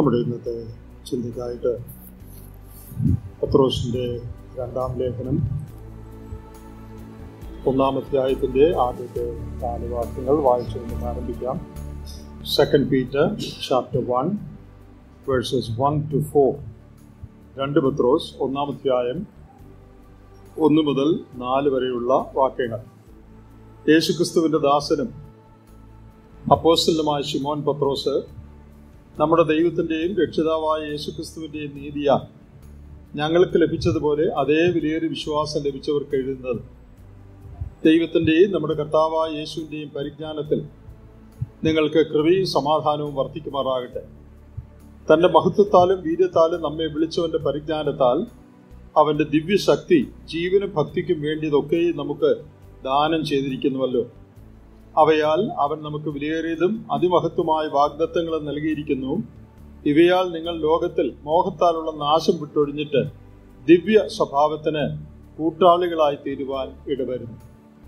നമ്മുടെ ഇന്നത്തെ ചിന്തയ്ക്കായിട്ട് പത്രോസിന്റെ രണ്ടാം ലേഖനം ഒന്നാം അധ്യായത്തിന്റെ ആദ്യത്തെ നാല് വാക്യങ്ങൾ വായിച്ചു നമുക്ക് ആരംഭിക്കാം second Peter chapter one verses one two four രണ്ട് പത്രോസ് ഒന്നാം അധ്യായം ഒന്ന് മുതൽ നാല് വരെയുള്ള വാക്യങ്ങൾ യേശുക്രിസ്തുവിന്റെ ദാസനും അപ്പോസ്റ്റലുമായ ഷിമോൻ പത്രോസ് നമ്മുടെ ദൈവത്തിൻ്റെയും രക്ഷിതാവായ യേശുക്രിസ്തുവിൻ്റെയും നീതിയ ഞങ്ങൾക്ക് ലഭിച്ചതുപോലെ അതേ വിലയേറിയ വിശ്വാസം ലഭിച്ചവർക്ക് എഴുതുന്നത് ദൈവത്തിൻ്റെയും നമ്മുടെ കർത്താവായ യേശുവിൻ്റെയും പരിജ്ഞാനത്തിൽ നിങ്ങൾക്ക് കൃപയും സമാധാനവും വർദ്ധിക്കുമാറാകട്ടെ തൻ്റെ മഹത്വത്താലും വീര്യത്താലും നമ്മെ വിളിച്ചവൻ്റെ പരിജ്ഞാനത്താൽ അവൻ്റെ ദിവ്യശക്തി ജീവനും ഭക്തിക്കും വേണ്ടിയതൊക്കെയും നമുക്ക് ദാനം ചെയ്തിരിക്കുന്നുവല്ലോ അവയാൽ അവൻ നമുക്ക് വിലയേറിയതും അതിമഹത്വമായ വാഗ്ദത്തങ്ങളും നൽകിയിരിക്കുന്നു ഇവയാൽ നിങ്ങൾ ലോകത്തിൽ മോഹത്താലുള്ള നാശം വിട്ടൊഴിഞ്ഞിട്ട് ദിവ്യ സ്വഭാവത്തിന് കൂട്ടാളികളായി തീരുവാൻ ഇടവരുന്നു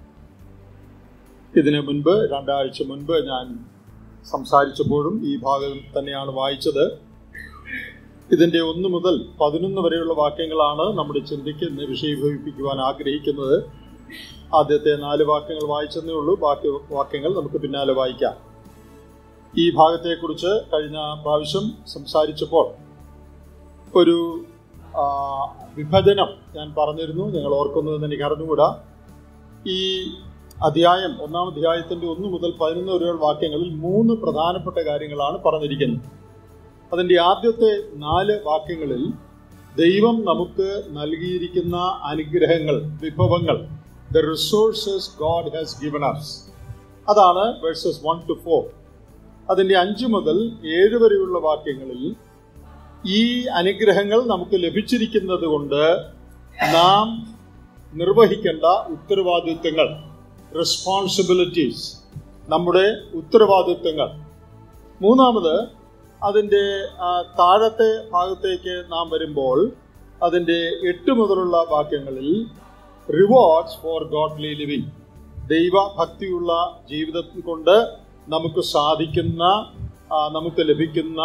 ഇതിനു മുൻപ് രണ്ടാഴ്ച മുൻപ് ഞാൻ സംസാരിച്ചപ്പോഴും ഈ ഭാഗം തന്നെയാണ് വായിച്ചത് ഇതിന്റെ ഒന്ന് മുതൽ പതിനൊന്ന് വരെയുള്ള വാക്യങ്ങളാണ് നമ്മുടെ ചിന്തയ്ക്ക് ഇന്ന് വിഷയീഭവിപ്പിക്കുവാൻ ആഗ്രഹിക്കുന്നത് ആദ്യത്തെ നാല് വാക്യങ്ങൾ വായിച്ചതേ ഉള്ളൂ ബാക്കി വാക്യങ്ങൾ നമുക്ക് പിന്നാലെ വായിക്കാം ഈ ഭാഗത്തെക്കുറിച്ച് കഴിഞ്ഞ പ്രാവശ്യം സംസാരിച്ചപ്പോൾ ഒരു വിഭജനം ഞാൻ പറഞ്ഞിരുന്നു നിങ്ങൾ ഓർക്കുന്നതെന്ന് എനിക്ക് അറിഞ്ഞുകൂടാ ഈ അധ്യായം ഒന്നാം അധ്യായത്തിന്റെ ഒന്ന് മുതൽ പതിനൊന്ന് വരെയുള്ള വാക്യങ്ങളിൽ മൂന്ന് പ്രധാനപ്പെട്ട കാര്യങ്ങളാണ് പറഞ്ഞിരിക്കുന്നത് അതിൻ്റെ ആദ്യത്തെ നാല് വാക്യങ്ങളിൽ ദൈവം നമുക്ക് നൽകിയിരിക്കുന്ന അനുഗ്രഹങ്ങൾ വിഭവങ്ങൾ the resources God has given us അതാണ് വേഴ്സസ് വൺ ടു ഫോർ അതിൻ്റെ അഞ്ച് മുതൽ ഏഴ് വരെയുള്ള വാക്യങ്ങളിൽ ഈ അനുഗ്രഹങ്ങൾ നമുക്ക് ലഭിച്ചിരിക്കുന്നത് കൊണ്ട് നാം നിർവഹിക്കേണ്ട ഉത്തരവാദിത്വങ്ങൾ റെസ്പോൺസിബിലിറ്റീസ് നമ്മുടെ ഉത്തരവാദിത്വങ്ങൾ മൂന്നാമത് അതിൻ്റെ താഴത്തെ ഭാഗത്തേക്ക് നാം വരുമ്പോൾ അതിൻ്റെ എട്ട് മുതലുള്ള വാക്യങ്ങളിൽ റിവാർഡ്സ് ഫോർ ഗോഡ്ലി ലിവിങ് ദൈവഭക്തിയുള്ള ജീവിതം കൊണ്ട് നമുക്ക് സാധിക്കുന്ന നമുക്ക് ലഭിക്കുന്ന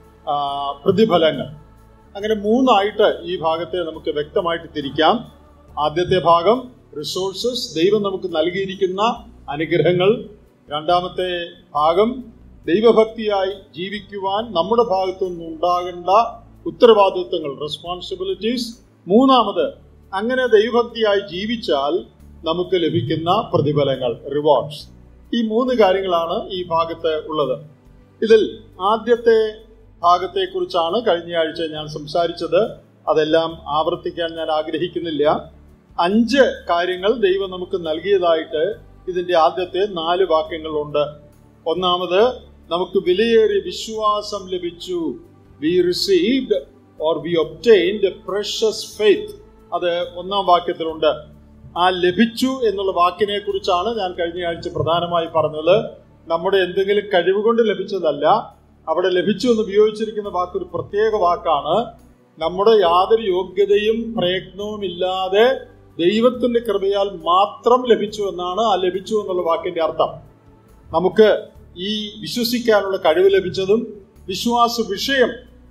പ്രതിഫലങ്ങൾ അങ്ങനെ മൂന്നായിട്ട് ഈ ഭാഗത്തെ നമുക്ക് വ്യക്തമായിട്ട് തിരിക്കാം ആദ്യത്തെ ഭാഗം റിസോഴ്സസ് ദൈവം നമുക്ക് നൽകിയിരിക്കുന്ന അനുഗ്രഹങ്ങൾ രണ്ടാമത്തെ ഭാഗം ദൈവഭക്തിയായി ജീവിക്കുവാൻ നമ്മുടെ ഭാഗത്തു നിന്നുണ്ടാകേണ്ട ഉത്തരവാദിത്വങ്ങൾ റെസ്പോൺസിബിലിറ്റീസ് മൂന്നാമത് അങ്ങനെ ദൈവഭക്തിയായി ജീവിച്ചാൽ നമുക്ക് ലഭിക്കുന്ന പ്രതിഫലങ്ങൾ റിവാർഡ്സ് ഈ മൂന്ന് കാര്യങ്ങളാണ് ഈ ഭാഗത്ത് ഉള്ളത് ഇതിൽ ആദ്യത്തെ ഭാഗത്തെക്കുറിച്ചാണ് കഴിഞ്ഞ ആഴ്ച ഞാൻ സംസാരിച്ചത് അതെല്ലാം ആവർത്തിക്കാൻ ഞാൻ ആഗ്രഹിക്കുന്നില്ല അഞ്ച് കാര്യങ്ങൾ ദൈവം നമുക്ക് നൽകിയതായിട്ട് ഇതിന്റെ ആദ്യത്തെ നാല് വാക്യങ്ങളുണ്ട് ഒന്നാമത് നമുക്ക് വിലയേറിയ വിശ്വാസം ലഭിച്ചു we received or we obtained precious faith അത് ഒന്നാം വാക്യത്തിലുണ്ട് ആ ലഭിച്ചു എന്നുള്ള വാക്കിനെ കുറിച്ചാണ് ഞാൻ കഴിഞ്ഞ ആഴ്ച പ്രധാനമായി പറഞ്ഞത് നമ്മുടെ എന്തെങ്കിലും കഴിവ് കൊണ്ട് ലഭിച്ചതല്ല അവിടെ ലഭിച്ചു എന്ന് ഉപയോഗിച്ചിരിക്കുന്ന വാക്ക് ഒരു പ്രത്യേക വാക്കാണ് നമ്മുടെ യാതൊരു യോഗ്യതയും പ്രയത്നവും ഇല്ലാതെ ദൈവത്തിന്റെ കൃപയാൽ മാത്രം ലഭിച്ചു എന്നാണ് ആ ലഭിച്ചു എന്നുള്ള വാക്കിന്റെ അർത്ഥം നമുക്ക് ഈ വിശ്വസിക്കാനുള്ള കഴിവ് ലഭിച്ചതും വിശ്വാസ വിഷയം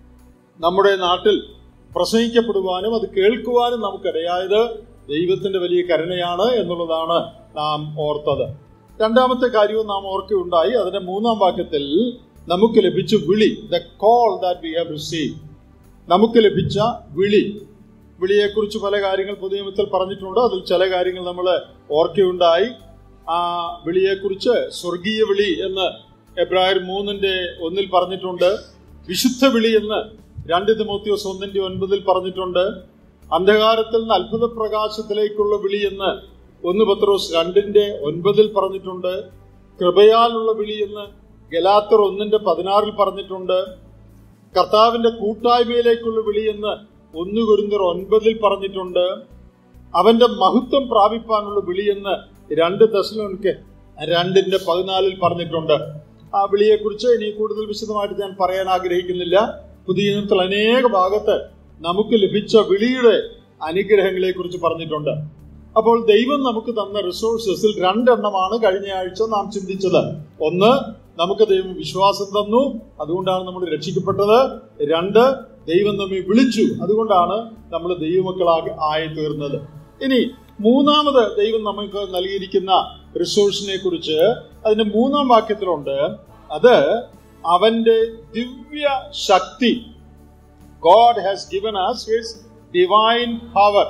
നമ്മുടെ നാട്ടിൽ പ്രസംഗിക്കപ്പെടുവാനും അത് കേൾക്കുവാനും നമുക്കിടയായത് ദൈവത്തിന്റെ വലിയ കരുണയാണ് എന്നുള്ളതാണ് നാം ഓർത്തത് രണ്ടാമത്തെ കാര്യവും നാം ഓർക്കുകയുണ്ടായി അതിന്റെ മൂന്നാം വാക്യത്തിൽ നമുക്ക് ലഭിച്ച വിളി the call that we have receive നമുക്ക് ലഭിച്ച വിളി വിളിയെക്കുറിച്ച് പല കാര്യങ്ങൾ പുതിയമത്തിൽ പറഞ്ഞിട്ടുണ്ട് അതിൽ ചില കാര്യങ്ങൾ നമ്മൾ ഓർക്കുകയുണ്ടായി ആ വിളിയെക്കുറിച്ച് സ്വർഗീയ വിളി എന്ന് എബ്രായർ മൂന്നിന്റെ ഒന്നിൽ പറഞ്ഞിട്ടുണ്ട് വിശുദ്ധ വിളി എന്ന് രണ്ട് തിമോത്യോസ് ഒന്നിന്റെ ഒൻപതിൽ പറഞ്ഞിട്ടുണ്ട് അന്ധകാരത്തിൽ നിന്ന് അത്ഭുത പ്രകാശത്തിലേക്കുള്ള വിളി എന്ന് ഒന്ന് പത്രോസ് രണ്ടിന്റെ ഒൻപതിൽ പറഞ്ഞിട്ടുണ്ട് കൃപയാലുള്ള വിളി എന്ന് ഗലാത്തർ ഒന്നിന്റെ പതിനാറിൽ പറഞ്ഞിട്ടുണ്ട് കർത്താവിന്റെ കൂട്ടായ്മയിലേക്കുള്ള വിളി എന്ന് ഒന്ന് കുരുന്തർ ഒൻപതിൽ പറഞ്ഞിട്ടുണ്ട് അവന്റെ മഹത്വം പ്രാപിപ്പാനുള്ള വിളിയെന്ന് രണ്ട് ദശലോനിക്ക് രണ്ടിന്റെ പതിനാലിൽ പറഞ്ഞിട്ടുണ്ട് ആ വിളിയെക്കുറിച്ച് ഇനി കൂടുതൽ വിശദമായിട്ട് ഞാൻ പറയാൻ ആഗ്രഹിക്കുന്നില്ല പുതിയ ഇനത്തിൽ അനേക ഭാഗത്ത് നമുക്ക് ലഭിച്ച വിളിയുടെ അനുഗ്രഹങ്ങളെ കുറിച്ച് പറഞ്ഞിട്ടുണ്ട് അപ്പോൾ ദൈവം നമുക്ക് തന്ന റിസോഴ്സസിൽ രണ്ടെണ്ണമാണ് കഴിഞ്ഞ ആഴ്ച നാം ചിന്തിച്ചത് ഒന്ന് നമുക്ക് ദൈവം വിശ്വാസം തന്നു അതുകൊണ്ടാണ് നമ്മൾ രക്ഷിക്കപ്പെട്ടത് രണ്ട് ദൈവം നമ്മെ വിളിച്ചു അതുകൊണ്ടാണ് നമ്മൾ ദൈവമക്കളായി ആയി തീർന്നത് ഇനി മൂന്നാമത് ദൈവം നമുക്ക് നൽകിയിരിക്കുന്ന റിസോഴ്സിനെ കുറിച്ച് അതിന്റെ മൂന്നാം വാക്യത്തിലുണ്ട് അത് അവന്റെ ദിവ്യ ശക്തി God has given us his divine power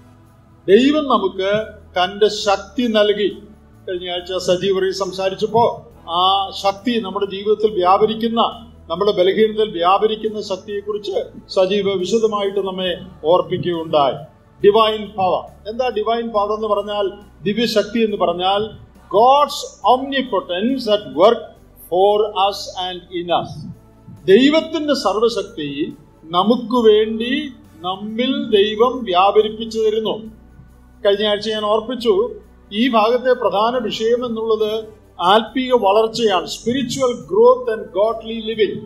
ദൈവം നമുക്ക് തന്റെ ശക്തി നൽകി കഴിഞ്ഞ ആഴ്ച സജീവറി സംസാരിച്ചപ്പോ ആ ശക്തി നമ്മുടെ ജീവിതത്തിൽ വ്യാപരിക്കുന്ന നമ്മുടെ ബലഹീനതയിൽ വ്യാപരിക്കുന്ന ശക്തിയെക്കുറിച്ച് സജീവ വിശദമായിട്ട് നമ്മെ ഓർപ്പിക്കുകയുണ്ടായി ഡിവൈൻ പവർ എന്താ ഡിവൈൻ പവർ എന്ന് പറഞ്ഞാൽ ദിവ്യശക്തി എന്ന് പറഞ്ഞാൽ God's omnipotence at work for us and in us ദൈവത്തിന്റെ സർവശക്തി നമുക്ക് വേണ്ടി നമ്മിൽ ദൈവം വ്യാപരിപ്പിച്ചു തരുന്നു കഴിഞ്ഞ ആഴ്ച ഞാൻ ഓർപ്പിച്ചു ഈ ഭാഗത്തെ പ്രധാന വിഷയം എന്നുള്ളത് ആത്മീക വളർച്ചയാണ് spiritual growth and godly living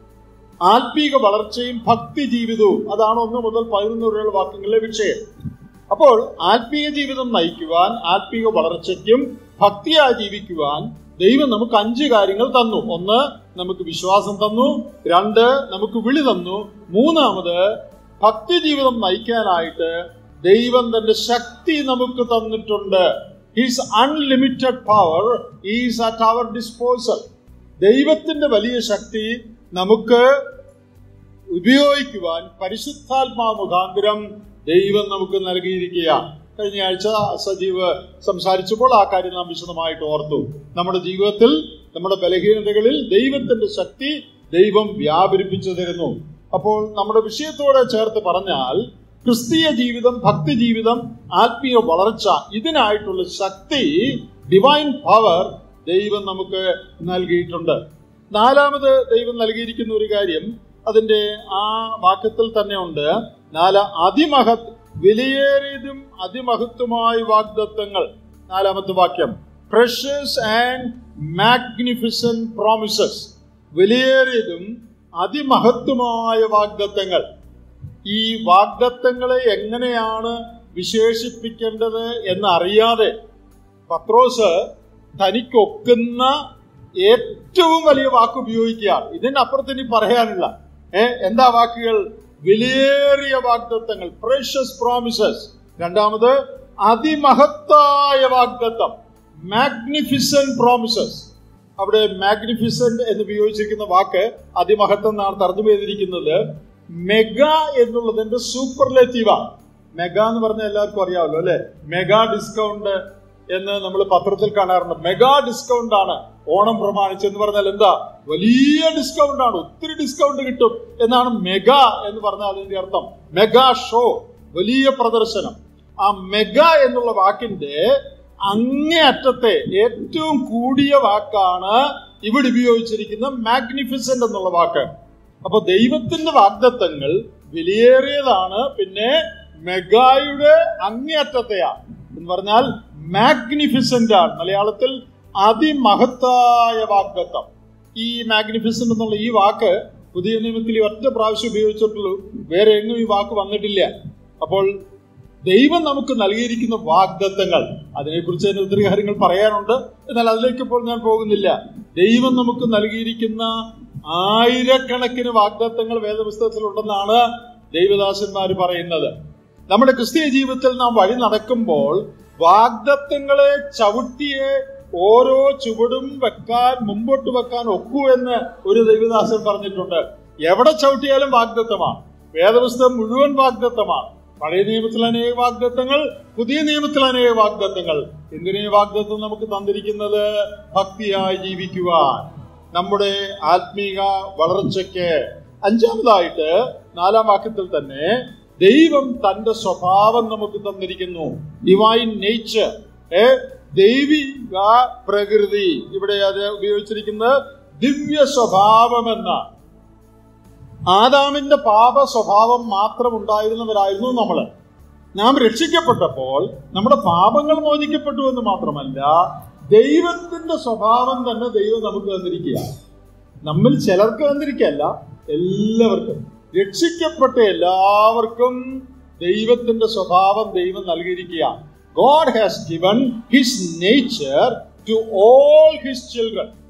ആത്മീക വളർച്ചയും ഭക്തി ജീവിതവും അതാണ് ഒന്ന് മുതൽ പതിനൊന്ന് വരെയുള്ള വാക്യങ്ങളിലെ വിഷയം അപ്പോൾ ആത്മീയ ജീവിതം നയിക്കുവാൻ ആത്മീക വളർച്ചയ്ക്കും ഭക്തിയായി ജീവിക്കുവാൻ ദൈവം നമുക്ക് അഞ്ച് കാര്യങ്ങൾ തന്നു ഒന്ന് നമുക്ക് വിശ്വാസം തന്നു രണ്ട് നമുക്ക് വിളി തന്നു മൂന്നാമത് ഭക്തി ജീവിതം നയിക്കാനായിട്ട് ദൈവം തന്റെ ശക്തി നമുക്ക് തന്നിട്ടുണ്ട് his unlimited power is at our disposal ദൈവത്തിന്റെ വലിയ ശക്തി നമുക്ക് ഉപയോഗിക്കുവാൻ പരിശുദ്ധാത്മാ മുഖാന്തരം ദൈവം നമുക്ക് നൽകിയിരിക്കുക കഴിഞ്ഞ ആഴ്ച സജീവ് സംസാരിച്ചപ്പോൾ ആ കാര്യം നാം വിശദമായിട്ട് ഓർത്തു നമ്മുടെ ജീവിതത്തിൽ നമ്മുടെ ബലഹീനതകളിൽ ദൈവത്തിന്റെ ശക്തി ദൈവം വ്യാപരിപ്പിച്ചു തരുന്നു അപ്പോൾ നമ്മുടെ വിഷയത്തോടെ ചേർത്ത് പറഞ്ഞാൽ ക്രിസ്തീയ ജീവിതം ഭക്തി ജീവിതം ആത്മീയ വളർച്ച ഇതിനായിട്ടുള്ള ശക്തി ഡിവൈൻ പവർ ദൈവം നമുക്ക് നൽകിയിട്ടുണ്ട് നാലാമത് ദൈവം നൽകിയിരിക്കുന്ന ഒരു കാര്യം അതിന്റെ ആ വാക്യത്തിൽ തന്നെ ഉണ്ട് നാല അതിമഹത് വിലയേറിയതും അതിമഹത്വമായ വാഗ്ദത്വങ്ങൾ നാലാമത്തെ വാക്യം പ്രഷ്യസ് ആൻഡ് മാഗ്നിഫിസൻ പ്രോമിസസ് വിലയേറിയതും അതിമഹത്വമായ വാഗ്ദത്തങ്ങൾ ഈ വാഗ്ദത്തങ്ങളെ എങ്ങനെയാണ് വിശേഷിപ്പിക്കേണ്ടത് എന്നറിയാതെ പത്രോസ് തനിക്കൊക്കുന്ന ഏറ്റവും വലിയ വാക്ക് ഉപയോഗിക്കുകയാണ് ഇതിനപ്പുറത്ത് ഇനി പറയാനില്ല ഏ എന്താ വാക്കുകൾ വിലയേറിയ വാഗ്ദത്തങ്ങൾ പ്രഷ്യസ് പ്രോമിസസ് രണ്ടാമത് അതിമഹത്തായ വാഗ്ദത്തം മാഗ്നിഫിസൻ പ്രോമിസസ് അവിടെ മാഗ്നിഫിസന്റ് എന്ന് ഉപയോഗിച്ചിരിക്കുന്ന വാക്ക് അതിമഹത്വം എന്നാണ് തർജ്ജമ ചെയ്തിരിക്കുന്നത് മെഗാ എന്നുള്ളതിന്റെ സൂപ്പർലേറ്റീവാണ് മെഗാ എന്ന് പറഞ്ഞാൽ എല്ലാവർക്കും അറിയാമല്ലോ അല്ലെ മെഗാ ഡിസ്കൗണ്ട് എന്ന് നമ്മൾ പത്രത്തിൽ കാണാറുണ്ട് മെഗാ ഡിസ്കൗണ്ട് ആണ് ഓണം പ്രമാണിച്ച് എന്ന് പറഞ്ഞാൽ എന്താ വലിയ ഡിസ്കൗണ്ട് ആണ് ഒത്തിരി ഡിസ്കൗണ്ട് കിട്ടും എന്നാണ് മെഗാ എന്ന് പറഞ്ഞാൽ അതിന്റെ അർത്ഥം മെഗാ ഷോ വലിയ പ്രദർശനം ആ മെഗാ എന്നുള്ള വാക്കിന്റെ അങ്ങേയറ്റത്തെ ഏറ്റവും കൂടിയ വാക്കാണ് ഇവിടെ ഉപയോഗിച്ചിരിക്കുന്ന മാഗ്നിഫിസന്റ് എന്നുള്ള വാക്ക് അപ്പൊ ദൈവത്തിന്റെ വാഗ്ദത്തങ്ങൾ വിലയേറിയതാണ് പിന്നെ മെഗായുടെ അങ്ങേയറ്റത്തെയാണ് എന്ന് പറഞ്ഞാൽ മാഗ്നിഫിസന്റ് ആണ് മലയാളത്തിൽ അതിമഹത്തായ വാഗ്ദത്തം ഈ മാഗ്നിഫിസന്റ് എന്നുള്ള ഈ വാക്ക് പുതിയ നിയമത്തിൽ ഈ ഒറ്റ പ്രാവശ്യം ഉപയോഗിച്ചിട്ടുള്ളൂ വേറെ എങ്ങും ഈ വാക്ക് വന്നിട്ടില്ല അപ്പോൾ ദൈവം നമുക്ക് നൽകിയിരിക്കുന്ന വാഗ്ദത്തങ്ങൾ അതിനെക്കുറിച്ച് തന്നെ ഒത്തിരി കാര്യങ്ങൾ പറയാനുണ്ട് എന്നാൽ അതിലേക്ക് ഇപ്പോൾ ഞാൻ പോകുന്നില്ല ദൈവം നമുക്ക് നൽകിയിരിക്കുന്ന ആയിരക്കണക്കിന് വാഗ്ദത്തങ്ങൾ വേദപുസ്തകത്തിലുണ്ടെന്നാണ് ദൈവദാസന്മാർ പറയുന്നത് നമ്മുടെ ക്രിസ്തീയ ജീവിതത്തിൽ നാം വഴി നടക്കുമ്പോൾ വാഗ്ദത്തങ്ങളെ ചവിട്ടിയെ ഓരോ ചുവടും വെക്കാൻ മുമ്പോട്ട് വെക്കാൻ ഒക്കൂ എന്ന് ഒരു ദൈവദാസൻ പറഞ്ഞിട്ടുണ്ട് എവിടെ ചവിട്ടിയാലും വാഗ്ദത്തമാണ് വേദപുസ്തകം മുഴുവൻ വാഗ്ദത്തമാണ് പഴയ നിയമത്തിൽ അനേക വാഗ്ദത്തങ്ങൾ പുതിയ നിയമത്തിൽ അനേക വാഗ്ദത്തങ്ങൾ എന്തിനേ വാഗ്ദത്തം നമുക്ക് തന്നിരിക്കുന്നത് ഭക്തിയായി ജീവിക്കുവാൻ നമ്മുടെ ആത്മീക വളർച്ചയ്ക്ക് അഞ്ചാമതായിട്ട് നാലാം വാക്യത്തിൽ തന്നെ ദൈവം തന്റെ സ്വഭാവം നമുക്ക് തന്നിരിക്കുന്നു ഡിവൈൻ നേച്ചർ ഏ ദൈവിക പ്രകൃതി ഇവിടെ അത് ഉപയോഗിച്ചിരിക്കുന്നത് ദിവ്യ സ്വഭാവം എന്നാണ് ആദാമിന്റെ പാപ സ്വഭാവം മാത്രം ഉണ്ടായിരുന്നവരായിരുന്നു നമ്മൾ നാം രക്ഷിക്കപ്പെട്ടപ്പോൾ നമ്മുടെ പാപങ്ങൾ മോചിക്കപ്പെട്ടു എന്ന് മാത്രമല്ല ദൈവത്തിന്റെ സ്വഭാവം തന്നെ ദൈവം നമുക്ക് തന്നിരിക്കുക നമ്മിൽ ചിലർക്ക് തന്നിരിക്കുകയല്ല എല്ലാവർക്കും രക്ഷിക്കപ്പെട്ട എല്ലാവർക്കും ദൈവത്തിന്റെ സ്വഭാവം ദൈവം നൽകിയിരിക്കുക God has given his nature to all his children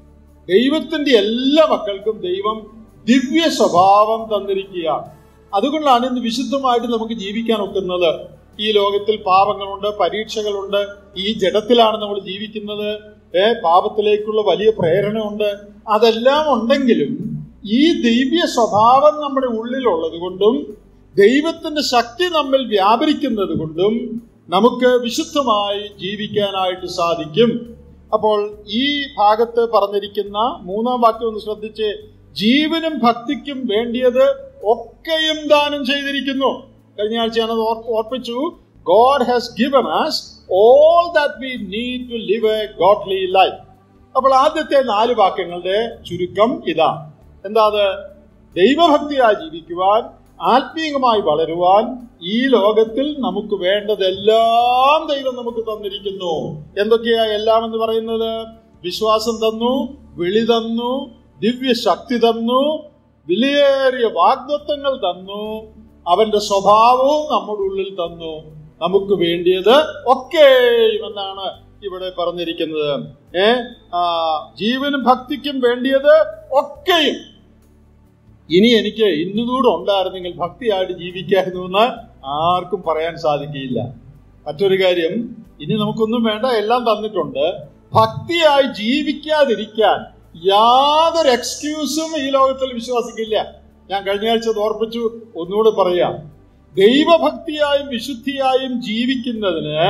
ദൈവത്തിന്റെ എല്ലാ മക്കൾക്കും ദൈവം ദിവ്യ സ്വഭാവം തന്നിരിക്കുക അതുകൊണ്ടാണ് ഇന്ന് വിശുദ്ധമായിട്ട് നമുക്ക് ജീവിക്കാൻ ഒക്കുന്നത് ഈ ലോകത്തിൽ പാപങ്ങളുണ്ട് പരീക്ഷകളുണ്ട് ഈ ജഡത്തിലാണ് നമ്മൾ ജീവിക്കുന്നത് ഏ പാപത്തിലേക്കുള്ള വലിയ പ്രേരണ അതെല്ലാം ഉണ്ടെങ്കിലും ഈ ദിവ്യ സ്വഭാവം നമ്മുടെ ഉള്ളിലുള്ളത് കൊണ്ടും ദൈവത്തിന്റെ ശക്തി നമ്മിൽ വ്യാപരിക്കുന്നത് കൊണ്ടും നമുക്ക് വിശുദ്ധമായി ജീവിക്കാനായിട്ട് സാധിക്കും അപ്പോൾ ഈ ഭാഗത്ത് പറഞ്ഞിരിക്കുന്ന മൂന്നാം വാക്യം ഒന്ന് ശ്രദ്ധിച്ച് ജീവനും ഭക്തിക്കും വേണ്ടിയത് ഒക്കെയും ദാനം ചെയ്തിരിക്കുന്നു കഴിഞ്ഞ ആഴ്ച ഞാനത് ഓർ- ഓർപ്പിച്ചു God has given us all that we need to live a godly life അപ്പോൾ ആദ്യത്തെ നാല് വാക്യങ്ങളുടെ ചുരുക്കം ഇതാ എന്താ അത് ദൈവഭക്തിയായി ജീവിക്കുവാൻ ആത്മീയമായി വളരുവാൻ ഈ ലോകത്തിൽ നമുക്ക് വേണ്ടതെല്ലാം ദൈവം നമുക്ക് തന്നിരിക്കുന്നു എന്തൊക്കെയാ എല്ലാം എന്ന് പറയുന്നത് വിശ്വാസം തന്നു വിളി തന്നു ദിവ്യ ശക്തി തന്നു വിലയേറിയ വാഗ്ദത്വങ്ങൾ തന്നു അവന്റെ സ്വഭാവവും നമ്മുടെ ഉള്ളിൽ തന്നു നമുക്ക് വേണ്ടിയത് ഒക്കെയും എന്നാണ് ഇവിടെ പറഞ്ഞിരിക്കുന്നത് ഏ ആ, ജീവനും ഭക്തിക്കും വേണ്ടിയത് ഒക്കെയും ഇനി എനിക്ക് ഇന്നുകൂടെ ഉണ്ടായിരുന്നെങ്കിൽ ഭക്തിയായിട്ട് ജീവിക്കായിരുന്നു എന്ന് ആർക്കും പറയാൻ സാധിക്കില്ല മറ്റൊരു കാര്യം ഇനി നമുക്കൊന്നും വേണ്ട എല്ലാം തന്നിട്ടുണ്ട് ഭക്തിയായി ജീവിക്കാതിരിക്കാൻ യാതൊരു എക്സ്ക്യൂസും ഈ ലോകത്തിൽ വിശ്വസിക്കില്ല ഞാൻ കഴിഞ്ഞ ആഴ്ച അത് ഓർപ്പിച്ചു ഒന്നുകൂടെ പറയാം ദൈവഭക്തിയായും വിശുദ്ധിയായും ജീവിക്കുന്നതിന്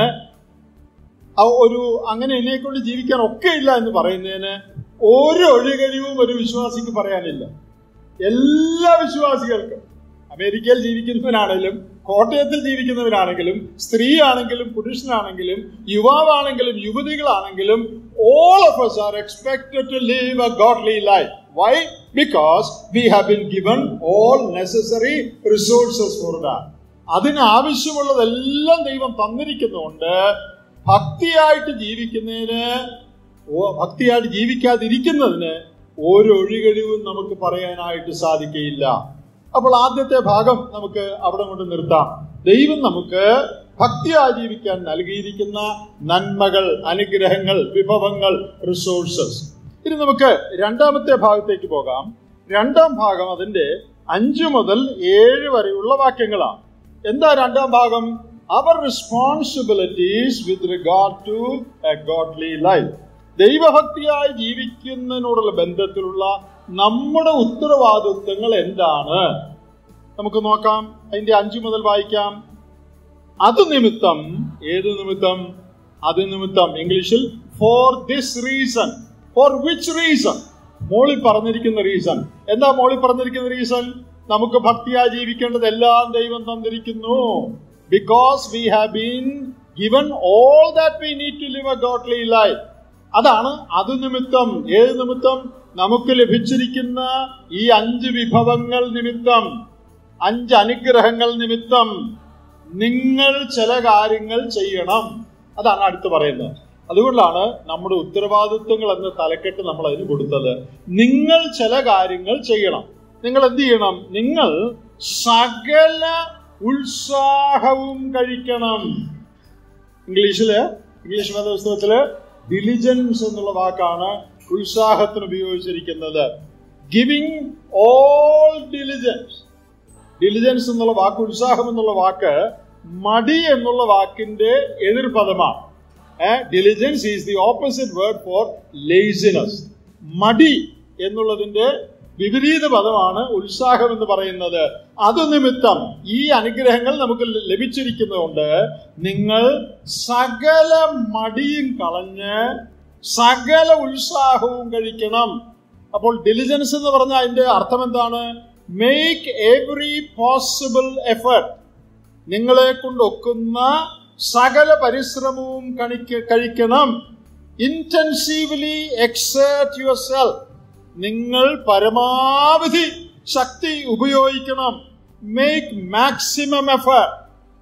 ആ ഒരു അങ്ങനെ എന്നെ കൊണ്ട് ജീവിക്കാൻ ഒക്കെ ഇല്ല എന്ന് പറയുന്നതിന് ഒരു ഒഴികഴിവും ഒരു വിശ്വാസിക്ക് പറയാനില്ല എല്ലാ വിശ്വാസികൾക്കും അമേരിക്കയിൽ ജീവിക്കുന്നവനാണെങ്കിലും കോട്ടയത്തിൽ ജീവിക്കുന്നവരാണെങ്കിലും സ്ത്രീ ആണെങ്കിലും പുരുഷനാണെങ്കിലും യുവാവാണെങ്കിലും യുവതികളാണെങ്കിലും all of us are expected to live a godly life why because we have been given all necessary resources for that അതിന് ആവശ്യമുള്ളതെല്ലാം ദൈവം തന്നിരിക്കുന്നുണ്ട് ഭക്തിയായിട്ട് ജീവിക്കുന്നതിന് ഓ- ഭക്തിയായിട്ട് ജീവിക്കാതിരിക്കുന്നതിന് ഒരു ഒഴികഴിവും നമുക്ക് പറയാനായിട്ട് സാധിക്കയില്ല അപ്പോൾ ആദ്യത്തെ ഭാഗം നമുക്ക് അവിടെ കൊണ്ട് നിർത്താം ദൈവം നമുക്ക് ഭക്തിയായി ജീവിക്കാൻ നൽകിയിരിക്കുന്ന നന്മകൾ അനുഗ്രഹങ്ങൾ വിഭവങ്ങൾ റിസോഴ്സസ് ഇനി നമുക്ക് രണ്ടാമത്തെ ഭാഗത്തേക്ക് പോകാം രണ്ടാം ഭാഗം അതിന്റെ അഞ്ചു മുതൽ ഏഴ് വരെയുള്ള വാക്യങ്ങളാണ് എന്താ രണ്ടാം ഭാഗം our responsibilities with regard to a godly life ദൈവഭക്തിയായി ജീവിക്കുന്നതിനോടുള്ള ബന്ധത്തിലുള്ള നമ്മുടെ ഉത്തരവാദിത്വങ്ങൾ എന്താണ് നമുക്ക് നോക്കാം അതിന്റെ അഞ്ചു മുതൽ വായിക്കാം അത് നിമിത്തം ഏത് നിമിത്തം അത് നിമിത്തം ഇംഗ്ലീഷിൽ for this reason for which reason മോളി പറഞ്ഞിരിക്കുന്ന റീസൺ എന്താ മോളി പറഞ്ഞിരിക്കുന്ന റീസൺ നമുക്ക് ഭക്തിയായി ജീവിക്കേണ്ടത് എല്ലാം ദൈവം തന്നിരിക്കുന്നു because we have been given all that we need to live a godly life അതാണ് അത് നിമിത്തം ഏത് നിമിത്തം നമുക്ക് ലഭിച്ചിരിക്കുന്ന ഈ അഞ്ച് വിഭവങ്ങൾ നിമിത്തം അഞ്ച് അനുഗ്രഹങ്ങൾ നിമിത്തം നിങ്ങൾ ചില കാര്യങ്ങൾ ചെയ്യണം അതാണ് അടുത്ത് പറയുന്നത് അതുകൊണ്ടാണ് നമ്മുടെ ഉത്തരവാദിത്വങ്ങൾ എന്ന തലക്കെട്ട് നമ്മൾ അതിന് കൊടുത്തത് നിങ്ങൾ ചില കാര്യങ്ങൾ ചെയ്യണം നിങ്ങൾ എന്ത് ചെയ്യണം നിങ്ങൾ സകല ഉത്സാഹവും കഴിക്കണം ഇംഗ്ലീഷില് ഇംഗ്ലീഷ് വേദപുസ്തകത്തില് ഡിലിജൻസ് എന്നുള്ള വാക്കാണ് ഉത്സാഹത്തിന് ഉപയോഗിച്ചിരിക്കുന്നത് ഗിവിംഗ് ഓൾ ഡിലിജൻസ് ഡിലിജൻസ് എന്നുള്ള വാക്ക് ഉത്സാഹം എന്നുള്ള വാക്ക് മടി എന്നുള്ള വാക്കിന്റെ എതിർപദമാണ് diligence is the opposite word for laziness മടി എന്നുള്ളതിന്റെ വിപരീത പദമാണ് ഉത്സാഹം എന്ന് പറയുന്നത് അത് നിമിത്തം ഈ അനുഗ്രഹങ്ങൾ നമുക്ക് ലഭിച്ചിരിക്കുന്നതുകൊണ്ട് നിങ്ങൾ സകല മടിയും കളഞ്ഞ് സകല ഉത്സാഹവും കഴിക്കണം അപ്പോൾ ഡിലിജൻസ് എന്ന് പറഞ്ഞാൽ അതിന്റെ അർത്ഥം എന്താണ് മേക്ക് എവറി പോസിബിൾ എഫേർട്ട് നിങ്ങളെ കൊണ്ടൊക്കുന്ന സകല പരിശ്രമവും കണിക്ക കഴിക്കണം ഇന്റൻസീവ്ലി എക്സേർട്ട് യുവർ സെൽഫ് നിങ്ങൾ പരമാവധി ശക്തി ഉപയോഗിക്കണം മേക്ക് മാക്സിമം എഫേർട്ട്